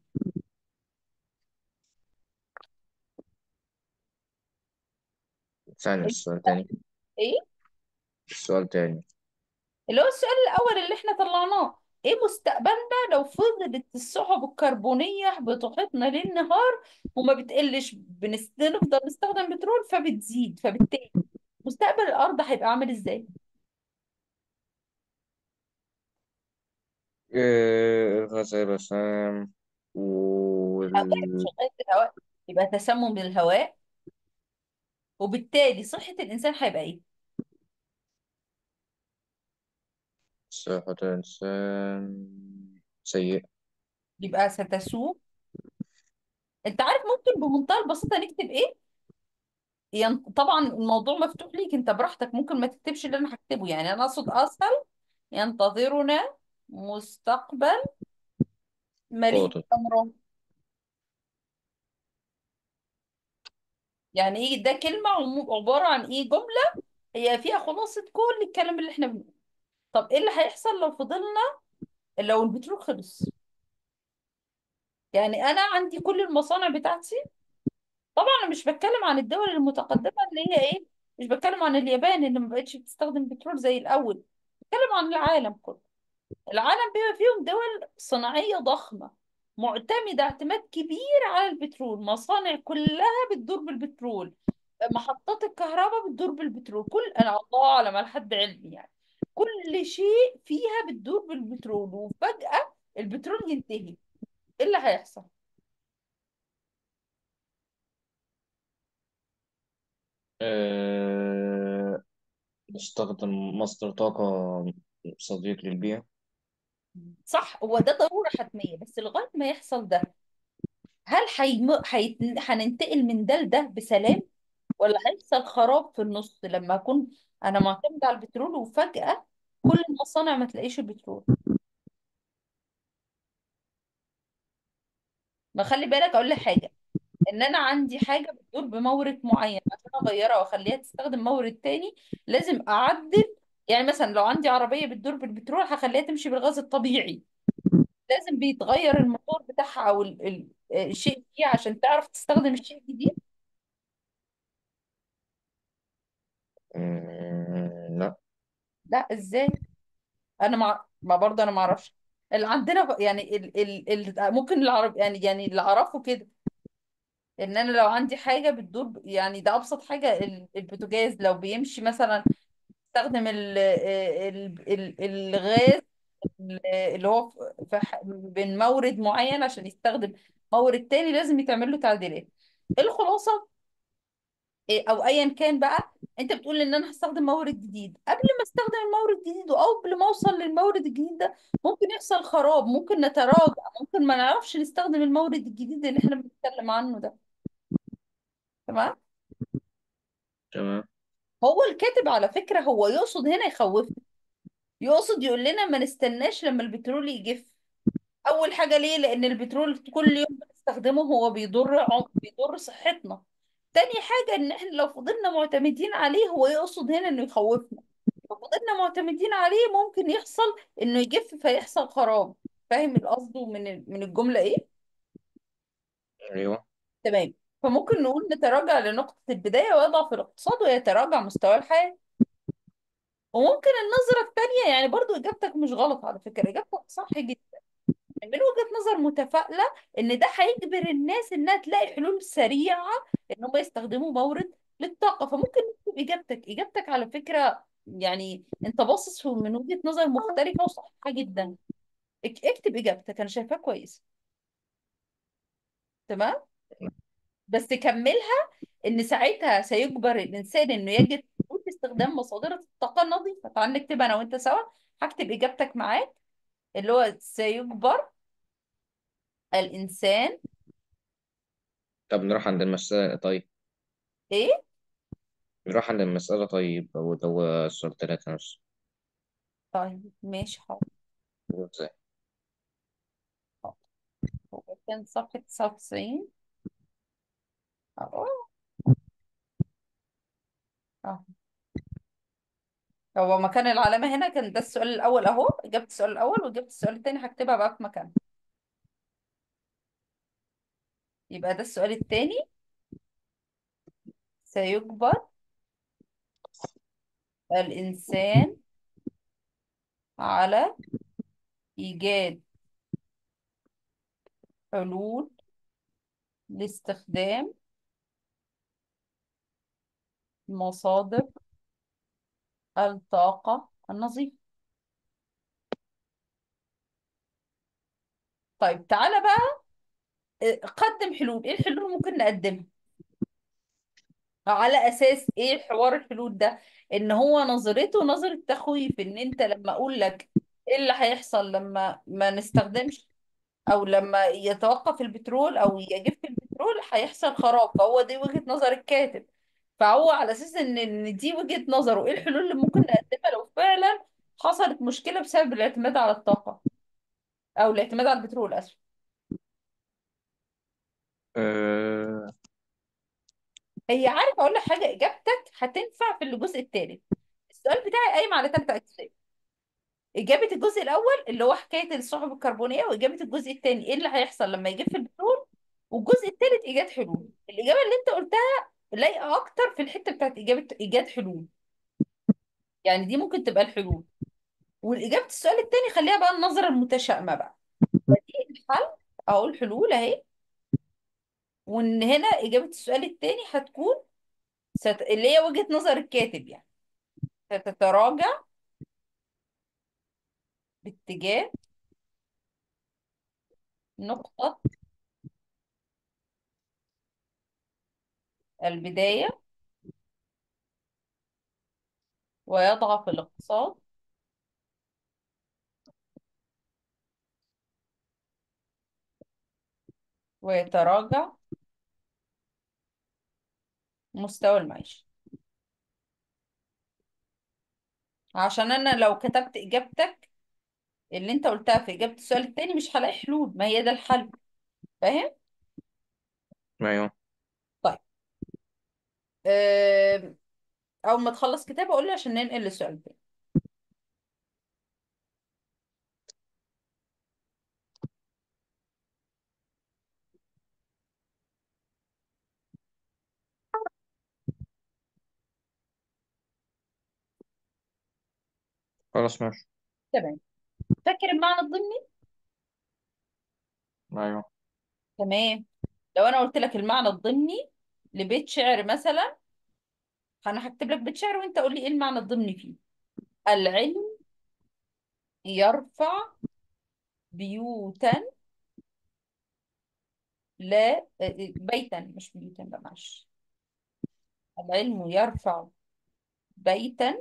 [SPEAKER 2] ثاني السؤال تاني
[SPEAKER 1] ايه
[SPEAKER 2] السؤال تاني
[SPEAKER 1] اللي هو السؤال الأول اللي احنا طلعناه ايه مستقبلنا لو فضلت السحب الكربونية بتحيطنا ليل نهار وما بتقلش بنست- نفضل نستخدم بترول فبتزيد فبالتالي مستقبل الأرض هيبقى عامل ازاي؟
[SPEAKER 2] إيه الغاز هيبقى سام
[SPEAKER 1] الهواء
[SPEAKER 2] وال
[SPEAKER 1] شغال الهواء يبقى تسمم الهواء وبالتالي صحة الإنسان هيبقى ايه؟
[SPEAKER 2] صحة الإنسان سيء
[SPEAKER 1] يبقى ستسوء انت عارف ممكن بمنتهى البساطة نكتب ايه؟ ين... طبعا الموضوع مفتوح ليك انت براحتك ممكن ما تكتبش اللي انا هكتبه يعني انا اقصد اسهل ينتظرنا مستقبل مليء
[SPEAKER 2] قاطع
[SPEAKER 1] بالامراض يعني ايه ده كلمة عمو- عبارة عن ايه جملة هي فيها خلاصة كل الكلام اللي احنا بنقوله طب ايه اللي هيحصل لو فضلنا لو البترول خلص يعني انا عندي كل المصانع بتاعتي طبعا انا مش بتكلم عن الدول المتقدمة اللي هي ايه مش بتكلم عن اليابان اللي ما بقتش بتستخدم بترول زي الاول بتكلم عن العالم كله العالم بما فيهم دول صناعية ضخمة معتمدة اعتماد كبير على البترول مصانع كلها بتدور بالبترول محطات الكهرباء بتدور بالبترول كل انا الله اعلم على حد علمي يعني كل شيء فيها بتدور بالبترول وفجأة البترول ينتهي ايه اللي هيحصل
[SPEAKER 2] إيه نستخدم مصدر طاقة صديق للبيئة
[SPEAKER 1] صح هو ده ضرورة حتمية بس لغاية ما يحصل ده هل حيم... حيت... هننتقل من ده لده بسلام ولا هيحصل خراب في النص لما اكون انا معتمد على البترول وفجأة كل المصانع ما تلاقيش البترول ما خلي بالك اقول لك حاجة ان انا عندي حاجة بتدور بمورد معين عشان اغيرها واخليها تستخدم مورد تاني لازم اعدل يعني مثلا لو عندي عربية بتدور بالبترول هخليها تمشي بالغاز الطبيعي لازم بيتغير الموتور بتاعها او ال... ال... الشيء فيه عشان تعرف تستخدم الشيء الجديد
[SPEAKER 2] مم، لا
[SPEAKER 1] لا ازاي انا مع... ما برضه انا ما اعرفش اللي عندنا ب- يعني ال... ال... ال... ممكن العرب يعني يعني اللي اعرفه كده ان انا لو عندي حاجه بتدور ب- يعني ده ابسط حاجه ال- البوتاجاز لو بيمشي مثلا استخدم ال... ال... ال... الغاز اللي هو في في ح- بين مورد معين عشان يستخدم مورد تاني لازم يتعمل له تعديلات الخلاصه إيه، او ايا كان بقى انت بتقول ان انا هستخدم مورد جديد قبل ما استخدم المورد الجديد او قبل ما اوصل للمورد الجديد ده ممكن يحصل خراب ممكن نتراجع ممكن ما نعرفش نستخدم المورد الجديد اللي احنا بنتكلم عنه ده تمام
[SPEAKER 2] تمام
[SPEAKER 1] هو الكاتب على فكرة هو يقصد هنا يخوفنا يقصد يقول لنا ما نستناش لما البترول يجف اول حاجة ليه لان البترول كل يوم بنستخدمه هو بيضر عم- بيضر صحتنا تاني حاجة ان احنا لو فضلنا معتمدين عليه هو يقصد هنا انه يخوفنا لو فضلنا معتمدين عليه ممكن يحصل انه يجف فيحصل خراب فاهم القصد من ال- من الجملة ايه
[SPEAKER 2] أيوه
[SPEAKER 1] تمام فممكن نقول نتراجع لنقطة البداية ويضعف الاقتصاد ويتراجع مستوى الحياة وممكن النظرة التانية يعني برضو إجابتك مش غلط على فكرة إجابتك صح جدا من وجهة نظر متفائلة إن ده هيجبر الناس إنها تلاقي حلول سريعة إن هم يستخدموا مورد للطاقة فممكن نكتب إجابتك إجابتك على فكرة يعني أنت باصص من وجهة نظر مختلفة وصحيحة جدا اك- اكتب إجابتك أنا شايفاها كويس تمام بس كملها إن ساعتها سيجبر الإنسان إنه يجد حلول لاستخدام مصادر الطاقة النظيفة تعال نكتب أنا وأنت سوا هكتب إجابتك معاك اللي هو سيجبر الإنسان
[SPEAKER 2] طب نروح عند المسألة طيب
[SPEAKER 1] إيه
[SPEAKER 2] نروح عند المسألة طيب هو ده هو السؤال تلاتة نفسه
[SPEAKER 1] طيب ماشي حاضر
[SPEAKER 2] هو ازاي
[SPEAKER 1] حاضر. هو كان صفحة 99 أهو أهو هو مكان العلامة هنا كان ده السؤال الأول أهو إجابة السؤال الأول وإجابة السؤال التاني هكتبها بقى في مكان يبقى ده السؤال التاني سيجبر الإنسان على إيجاد حلول لاستخدام مصادر الطاقة النظيفة طيب تعالى بقى اه، قدم حلول ايه الحلول اللي ممكن نقدمها على اساس ايه حوار الحلول ده ان هو نظرته نظرة تخويف ان انت لما اقول لك ايه اللي هيحصل لما ما نستخدمش او لما يتوقف البترول او يجف البترول هيحصل خراب فهو دي وجهة نظر الكاتب فهو على اساس ان ان دي وجهة نظره ايه الحلول اللي ممكن نقدمها لو فعلا حصلت مشكلة بسبب الاعتماد على الطاقة او الاعتماد على البترول اسف
[SPEAKER 2] أه...
[SPEAKER 1] هي عارف اقول لك حاجة اجابتك هتنفع في الجزء الثالث السؤال بتاعي قايم على ثلاث اجزاء إجابة الجزء الأول اللي هو حكاية السحب الكربونية وإجابة الجزء الثاني إيه اللي هيحصل لما يجف البترول والجزء الثالث إيجاد حلول الإجابة اللي أنت قلتها لايقة أكتر في الحتة بتاعت إجابة إيجاد حلول يعني دي ممكن تبقى الحلول والإجابة السؤال الثاني خليها بقى النظرة المتشائمة بقى دي الحل أقول حلول أهي وإن هنا إجابة السؤال الثاني هتكون ست... اللي هي وجهة نظر الكاتب يعني ستتراجع باتجاه نقطة البداية ويضعف الاقتصاد ويتراجع مستوى المعيشة عشان انا لو كتبت اجابتك اللي انت قلتها في اجابة السؤال التاني مش هلاقي حلول ما هي ده الحل فاهم
[SPEAKER 2] أيوه
[SPEAKER 1] طيب أم، اول ما تخلص كتابة قول لي عشان ننقل للسؤال التاني
[SPEAKER 2] خلاص ماشي
[SPEAKER 1] تمام فاكر المعنى الضمني
[SPEAKER 2] أيوه
[SPEAKER 1] تمام لو انا قلت لك المعنى الضمني لبيت شعر مثلا انا هكتب لك بيت شعر وانت قول لي ايه المعنى الضمني فيه العلم يرفع بيوتا لا بيتا مش بيوتا لا معلش العلم يرفع بيتا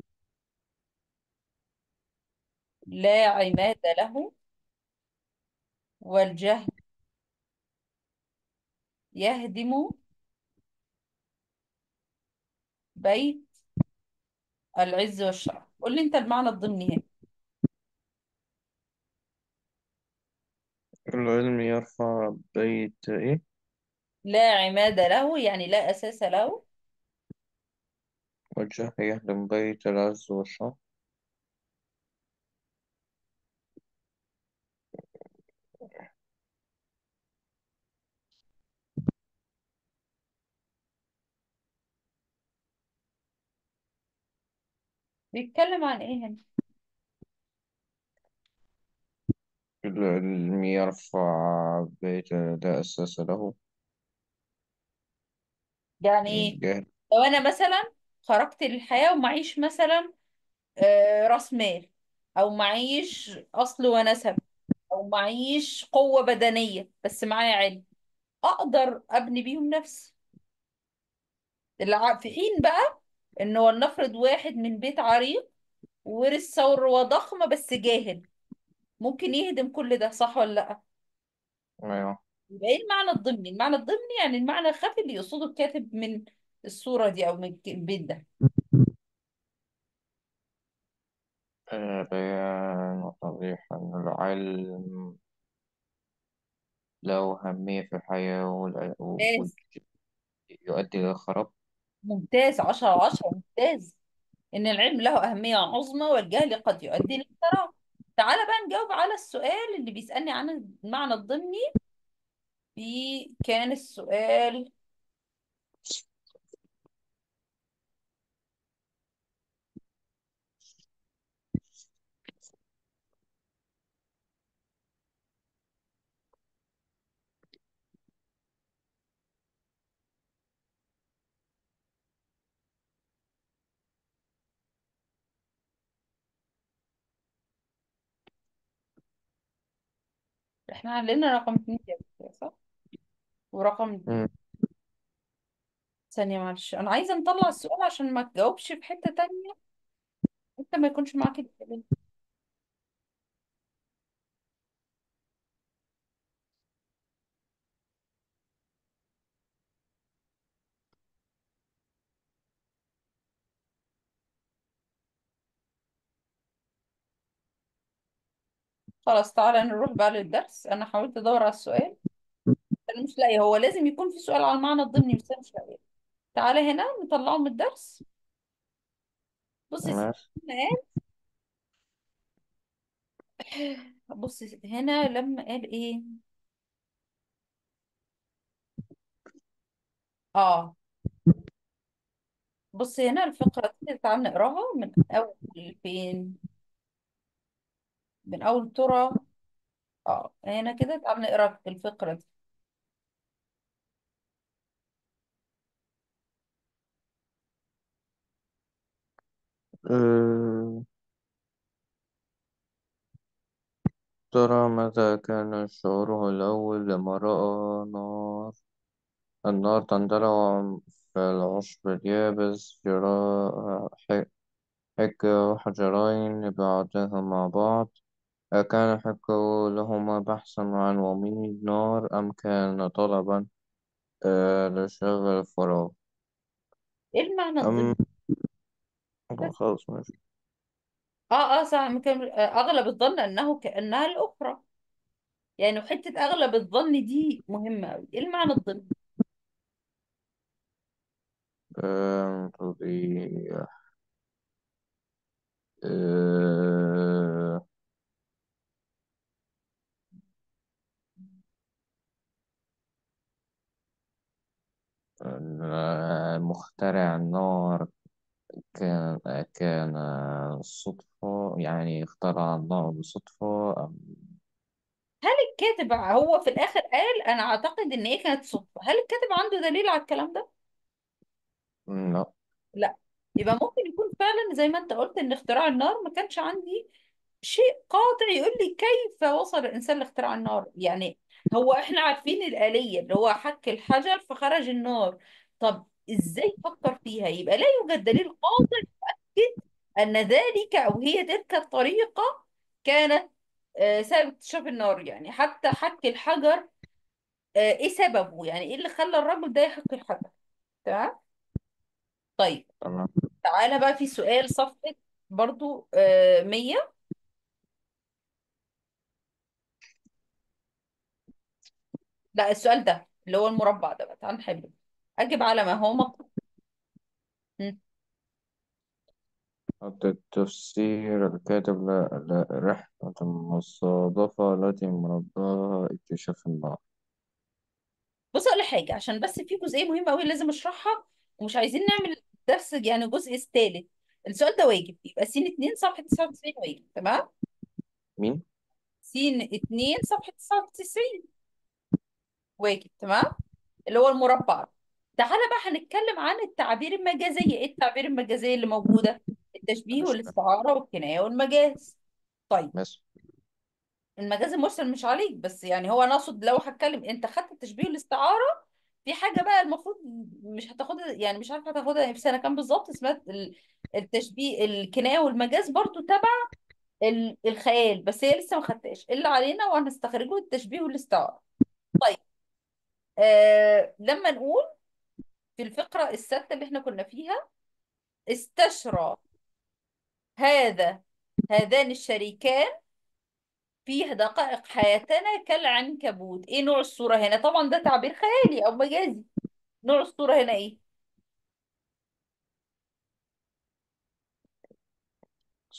[SPEAKER 1] لا عماد له والجهل يهدم بيت العز والشرف قول لي انت المعنى الضمني هنا
[SPEAKER 2] العلم يرفع بيت إيه
[SPEAKER 1] لا عماد له يعني لا أساس له
[SPEAKER 2] والجهل يهدم بيت العز والشر
[SPEAKER 1] بيتكلم عن ايه هنا
[SPEAKER 2] العلم يرفع بيت لا أساس له
[SPEAKER 1] يعني ايه
[SPEAKER 2] الجهل
[SPEAKER 1] لو انا مثلا خرجت للحياة ومعيش مثلا آه، راس مال او معيش اصل ونسب او معيش قوة بدنية بس معايا علم اقدر ابني بيهم نفسي الع- في حين بقى انه ولنفرض واحد من بيت عريق ورث ثروة ضخمة بس جاهل ممكن يهدم كل ده صح ولا لا
[SPEAKER 2] أيوه
[SPEAKER 1] يبقى ايه المعنى الضمني المعنى الضمني يعني المعنى الخفي اللي يقصده الكاتب من الصورة دي او من البيت ده
[SPEAKER 2] آه، بيان وتوضيح أن العلم له أهمية في الحياة وال-
[SPEAKER 1] ممتاز
[SPEAKER 2] ويؤدي إلى الخراب
[SPEAKER 1] ممتاز عشرة على عشرة ممتاز إن العلم له أهمية عظمى والجهل قد يؤدي للفراغ تعالى بقى نجاوب على السؤال اللي بيسألني عن المعنى الضمني في كان السؤال احنا علينا رقم اتنين كده صح؟ ورقم
[SPEAKER 2] مم.
[SPEAKER 1] ثانية معلش أنا عايزة نطلع السؤال عشان ما تجاوبش في حتة تانية أنت ما يكونش معاك الكلام خلاص تعالى نروح بقى للدرس أنا حاولت أدور على السؤال أنا مش لاقيه هو لازم يكون في سؤال على المعنى الضمني بس أنا مش لاقيه تعالى هنا نطلعه من الدرس بص يا ستي
[SPEAKER 2] ماشي
[SPEAKER 1] هنا قال بص يا ستي هنا لما قال إيه آه بص هنا الفقرة دي تعالى نقراها من أول فين من أول ترى آه هنا كده تعالى نقرا الفقرة دي
[SPEAKER 2] أه... ترى متى كان شعوره الأول لما رأى نار النار تندلع في العشب اليابس جراء ح- حك حجرين بعضهما بعض أكان حكه لهما بحثا عن وميض نار أم كان طلبا أه لشغل الفراغ
[SPEAKER 1] إيه المعنى
[SPEAKER 2] أم
[SPEAKER 1] الضمني
[SPEAKER 2] خلاص ماشي
[SPEAKER 1] اه اه صح ممكن آه، اغلب الظن انه كانها الاخرى يعني حته اغلب الظن دي مهمه قوي ايه المعنى الضمني
[SPEAKER 2] أم تضيء أه مخترع النار كان كان صدفة يعني اخترع النار بصدفة أم
[SPEAKER 1] هل الكاتب هو في الاخر قال انا اعتقد ان هي كانت صدفه هل الكاتب عنده دليل على الكلام ده
[SPEAKER 2] لا
[SPEAKER 1] لا يبقى ممكن يكون فعلا زي ما انت قلت ان اختراع النار ما كانش عندي شيء قاطع يقول لي كيف وصل الانسان لاختراع النار يعني هو احنا عارفين الآلية اللي هو حك الحجر فخرج النار طب ازاي فكر فيها يبقى لا يوجد دليل قاطع يؤكد ان ذلك او هي تلك الطريقة كانت آه، سبب اكتشاف النار يعني حتى حك الحجر آه، ايه سببه يعني ايه اللي خلى الرجل ده يحك الحجر تمام طيب
[SPEAKER 2] تمام
[SPEAKER 1] تعالى بقى في سؤال صفحة برضو آه، 100 لا السؤال ده اللي هو المربع ده بقى تعال نحله أجب على ما هو مطلوب م.
[SPEAKER 2] التفسير الكاتب ل- لرحلة المصادفة التي مرضاها اكتشاف النار
[SPEAKER 1] بص أقول لك حاجة عشان بس في جزئية مهمة أوي لازم أشرحها ومش عايزين نعمل درس يعني جزء ثالث السؤال ده واجب يبقى س 2 صفحة 99 واجب تمام
[SPEAKER 2] مين؟
[SPEAKER 1] س 2 صفحة 99 واجب تمام اللي هو المربع تعالى بقى هنتكلم عن التعابير المجازية ايه التعابير المجازية اللي موجودة التشبيه
[SPEAKER 2] ماشي
[SPEAKER 1] والاستعارة والكناية والمجاز طيب
[SPEAKER 2] ماشي
[SPEAKER 1] المجاز المرسل مش عليك بس يعني هو انا اقصد لو هتكلم انت خدت التشبيه والاستعاره في حاجه بقى المفروض مش هتاخدها يعني مش عارفه هتاخدها في سنه كام بالظبط اسمها ال- التشبيه الكنايه والمجاز برضو تبع ال- الخيال بس هي لسه ما خدتهاش اللي علينا وهنستخرجه التشبيه والاستعاره طيب آه لما نقول في الفقره السادسه اللي احنا كنا فيها استشرى هذا هذان الشريكان فيه دقائق حياتنا كالعنكبوت ايه نوع الصورة هنا طبعا ده تعبير خيالي او مجازي نوع الصورة هنا ايه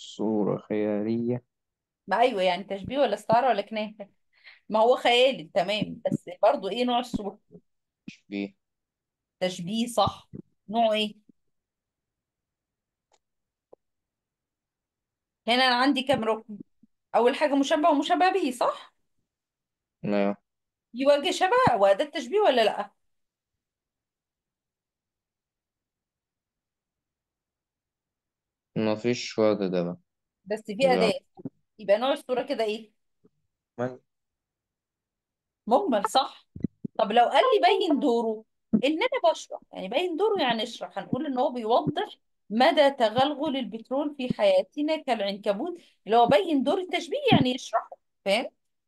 [SPEAKER 2] صورة خيالية
[SPEAKER 1] ما ايوه يعني تشبيه ولا استعارة ولا كناية ما هو خيالي تمام بس برضو ايه نوع الصورة
[SPEAKER 2] تشبيه
[SPEAKER 1] تشبيه صح نوعه ايه هنا انا عندي كام ركن اول حاجة مشبه ومشبه به صح
[SPEAKER 2] لا
[SPEAKER 1] يواجه شبه وأداة تشبيه ولا لا
[SPEAKER 2] مفيش وجه ده بقى
[SPEAKER 1] بس في
[SPEAKER 2] يبقى
[SPEAKER 1] أداة يبقى نوع الصورة كده ايه
[SPEAKER 2] مجمل
[SPEAKER 1] مجمل صح طب لو قال لي بين دوره ان انا بشرح يعني بين دوره يعني اشرح هنقول ان هو بيوضح مدى تغلغل البترول في حياتنا كالعنكبوت اللي هو بين دور التشبيه يعني يشرحه فاهم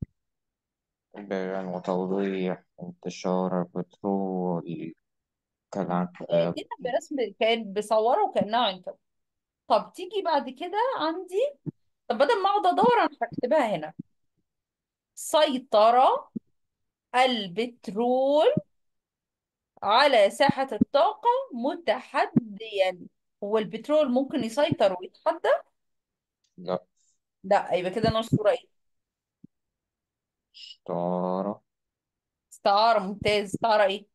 [SPEAKER 2] بيان وتوضيح انتشار البترول كالعنكبوت
[SPEAKER 1] حياتنا برسم كان بيصوره كانها عنكبوت طب تيجي بعد كده عندي طب بدل ما اقعد ادور انا هكتبها هنا سيطرة البترول على ساحة الطاقة متحديا هو البترول ممكن يسيطر ويتحدى
[SPEAKER 2] لا
[SPEAKER 1] لا يبقى كده نص صورة ايه
[SPEAKER 2] شطارة
[SPEAKER 1] استعارة ممتاز استعارة ايه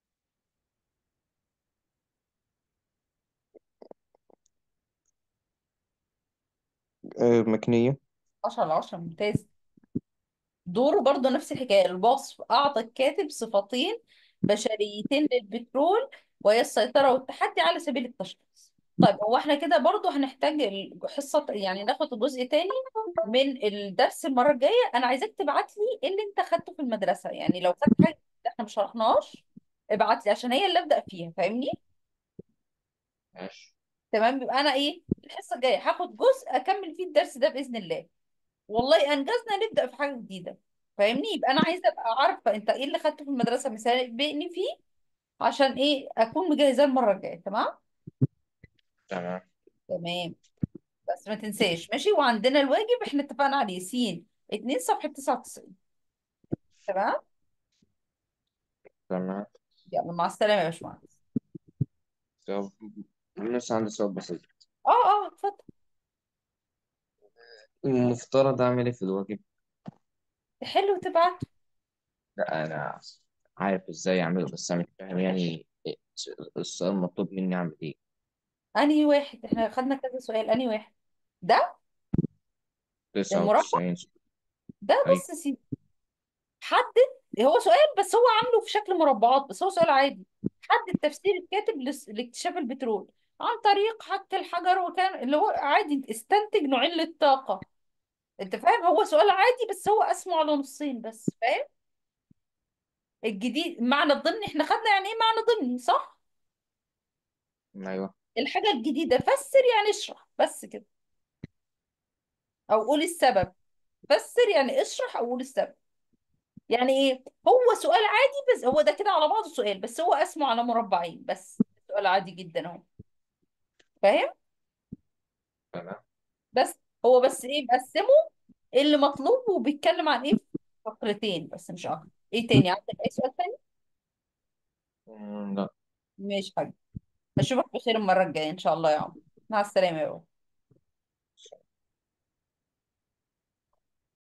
[SPEAKER 2] آه، مكنية
[SPEAKER 1] 10 على 10 ممتاز دوره برضه نفس الحكاية الوصف أعطى الكاتب صفتين بشريتين للبترول وهي السيطرة والتحدي على سبيل التشخيص طيب هو احنا كده برضه هنحتاج الحصة يعني ناخد جزء تاني من الدرس المرة الجاية أنا عايزاك تبعت لي إيه اللي أنت خدته في المدرسة يعني لو خدت حاجة احنا مش شرحناهاش ابعت لي عشان هي اللي أبدأ فيها فاهمني
[SPEAKER 2] ماشي
[SPEAKER 1] تمام يبقى أنا إيه الحصة الجاية هاخد جزء أكمل فيه الدرس ده بإذن الله والله انجزنا نبدا في حاجه جديده فاهمني يبقى انا عايزه ابقى عارفه انت ايه اللي خدته في المدرسه مثال بيني فيه عشان ايه اكون مجهزاه المره الجايه تمام
[SPEAKER 2] تمام
[SPEAKER 1] تمام بس ما تنساش ماشي وعندنا الواجب احنا اتفقنا عليه س 2 صفحه 99 تمام
[SPEAKER 2] تمام
[SPEAKER 1] يلا مع السلامه يا باشمهندس
[SPEAKER 2] طب لسه عندي سؤال بسيط
[SPEAKER 1] اه اه اتفضل
[SPEAKER 2] المفترض أعمل إيه في الواجب؟
[SPEAKER 1] حلو تبعت
[SPEAKER 2] لا أنا عارف إزاي أعمله بس أنا مش فاهم يعني إيه السؤال مطلوب مني أعمل إيه؟
[SPEAKER 1] انهي واحد احنا خدنا كذا سؤال انهي واحد ده
[SPEAKER 2] تسعة
[SPEAKER 1] المربع
[SPEAKER 2] وتسعين
[SPEAKER 1] ده
[SPEAKER 2] أيوة
[SPEAKER 1] بص يا سيدي حدد هو سؤال بس هو عامله في شكل مربعات بس هو سؤال عادي حدد تفسير الكاتب لاس- لاكتشاف البترول عن طريق حك الحجر وكان اللي هو عادي استنتج نوعين للطاقة انت فاهم هو سؤال عادي بس هو قسمه على نصين بس فاهم الجديد معنى الضمني احنا خدنا يعني ايه معنى ضمني صح
[SPEAKER 2] أيوة
[SPEAKER 1] الحاجة الجديدة فسر يعني اشرح بس كده او قول السبب فسر يعني اشرح او قول السبب يعني ايه هو سؤال عادي بس هو ده كده على بعضه سؤال بس هو قسمه على مربعين بس سؤال عادي جدا اهو فاهم
[SPEAKER 2] تمام
[SPEAKER 1] بس هو بس ايه مقسمه اللي مطلوب وبيتكلم عن ايه في فقرتين بس مش اكتر ايه تاني عندك اي سؤال تاني
[SPEAKER 2] مم، لا
[SPEAKER 1] ماشي حاجة اشوفك بخير المرة الجاية ان شاء الله يا عمر مع السلامة يا بابا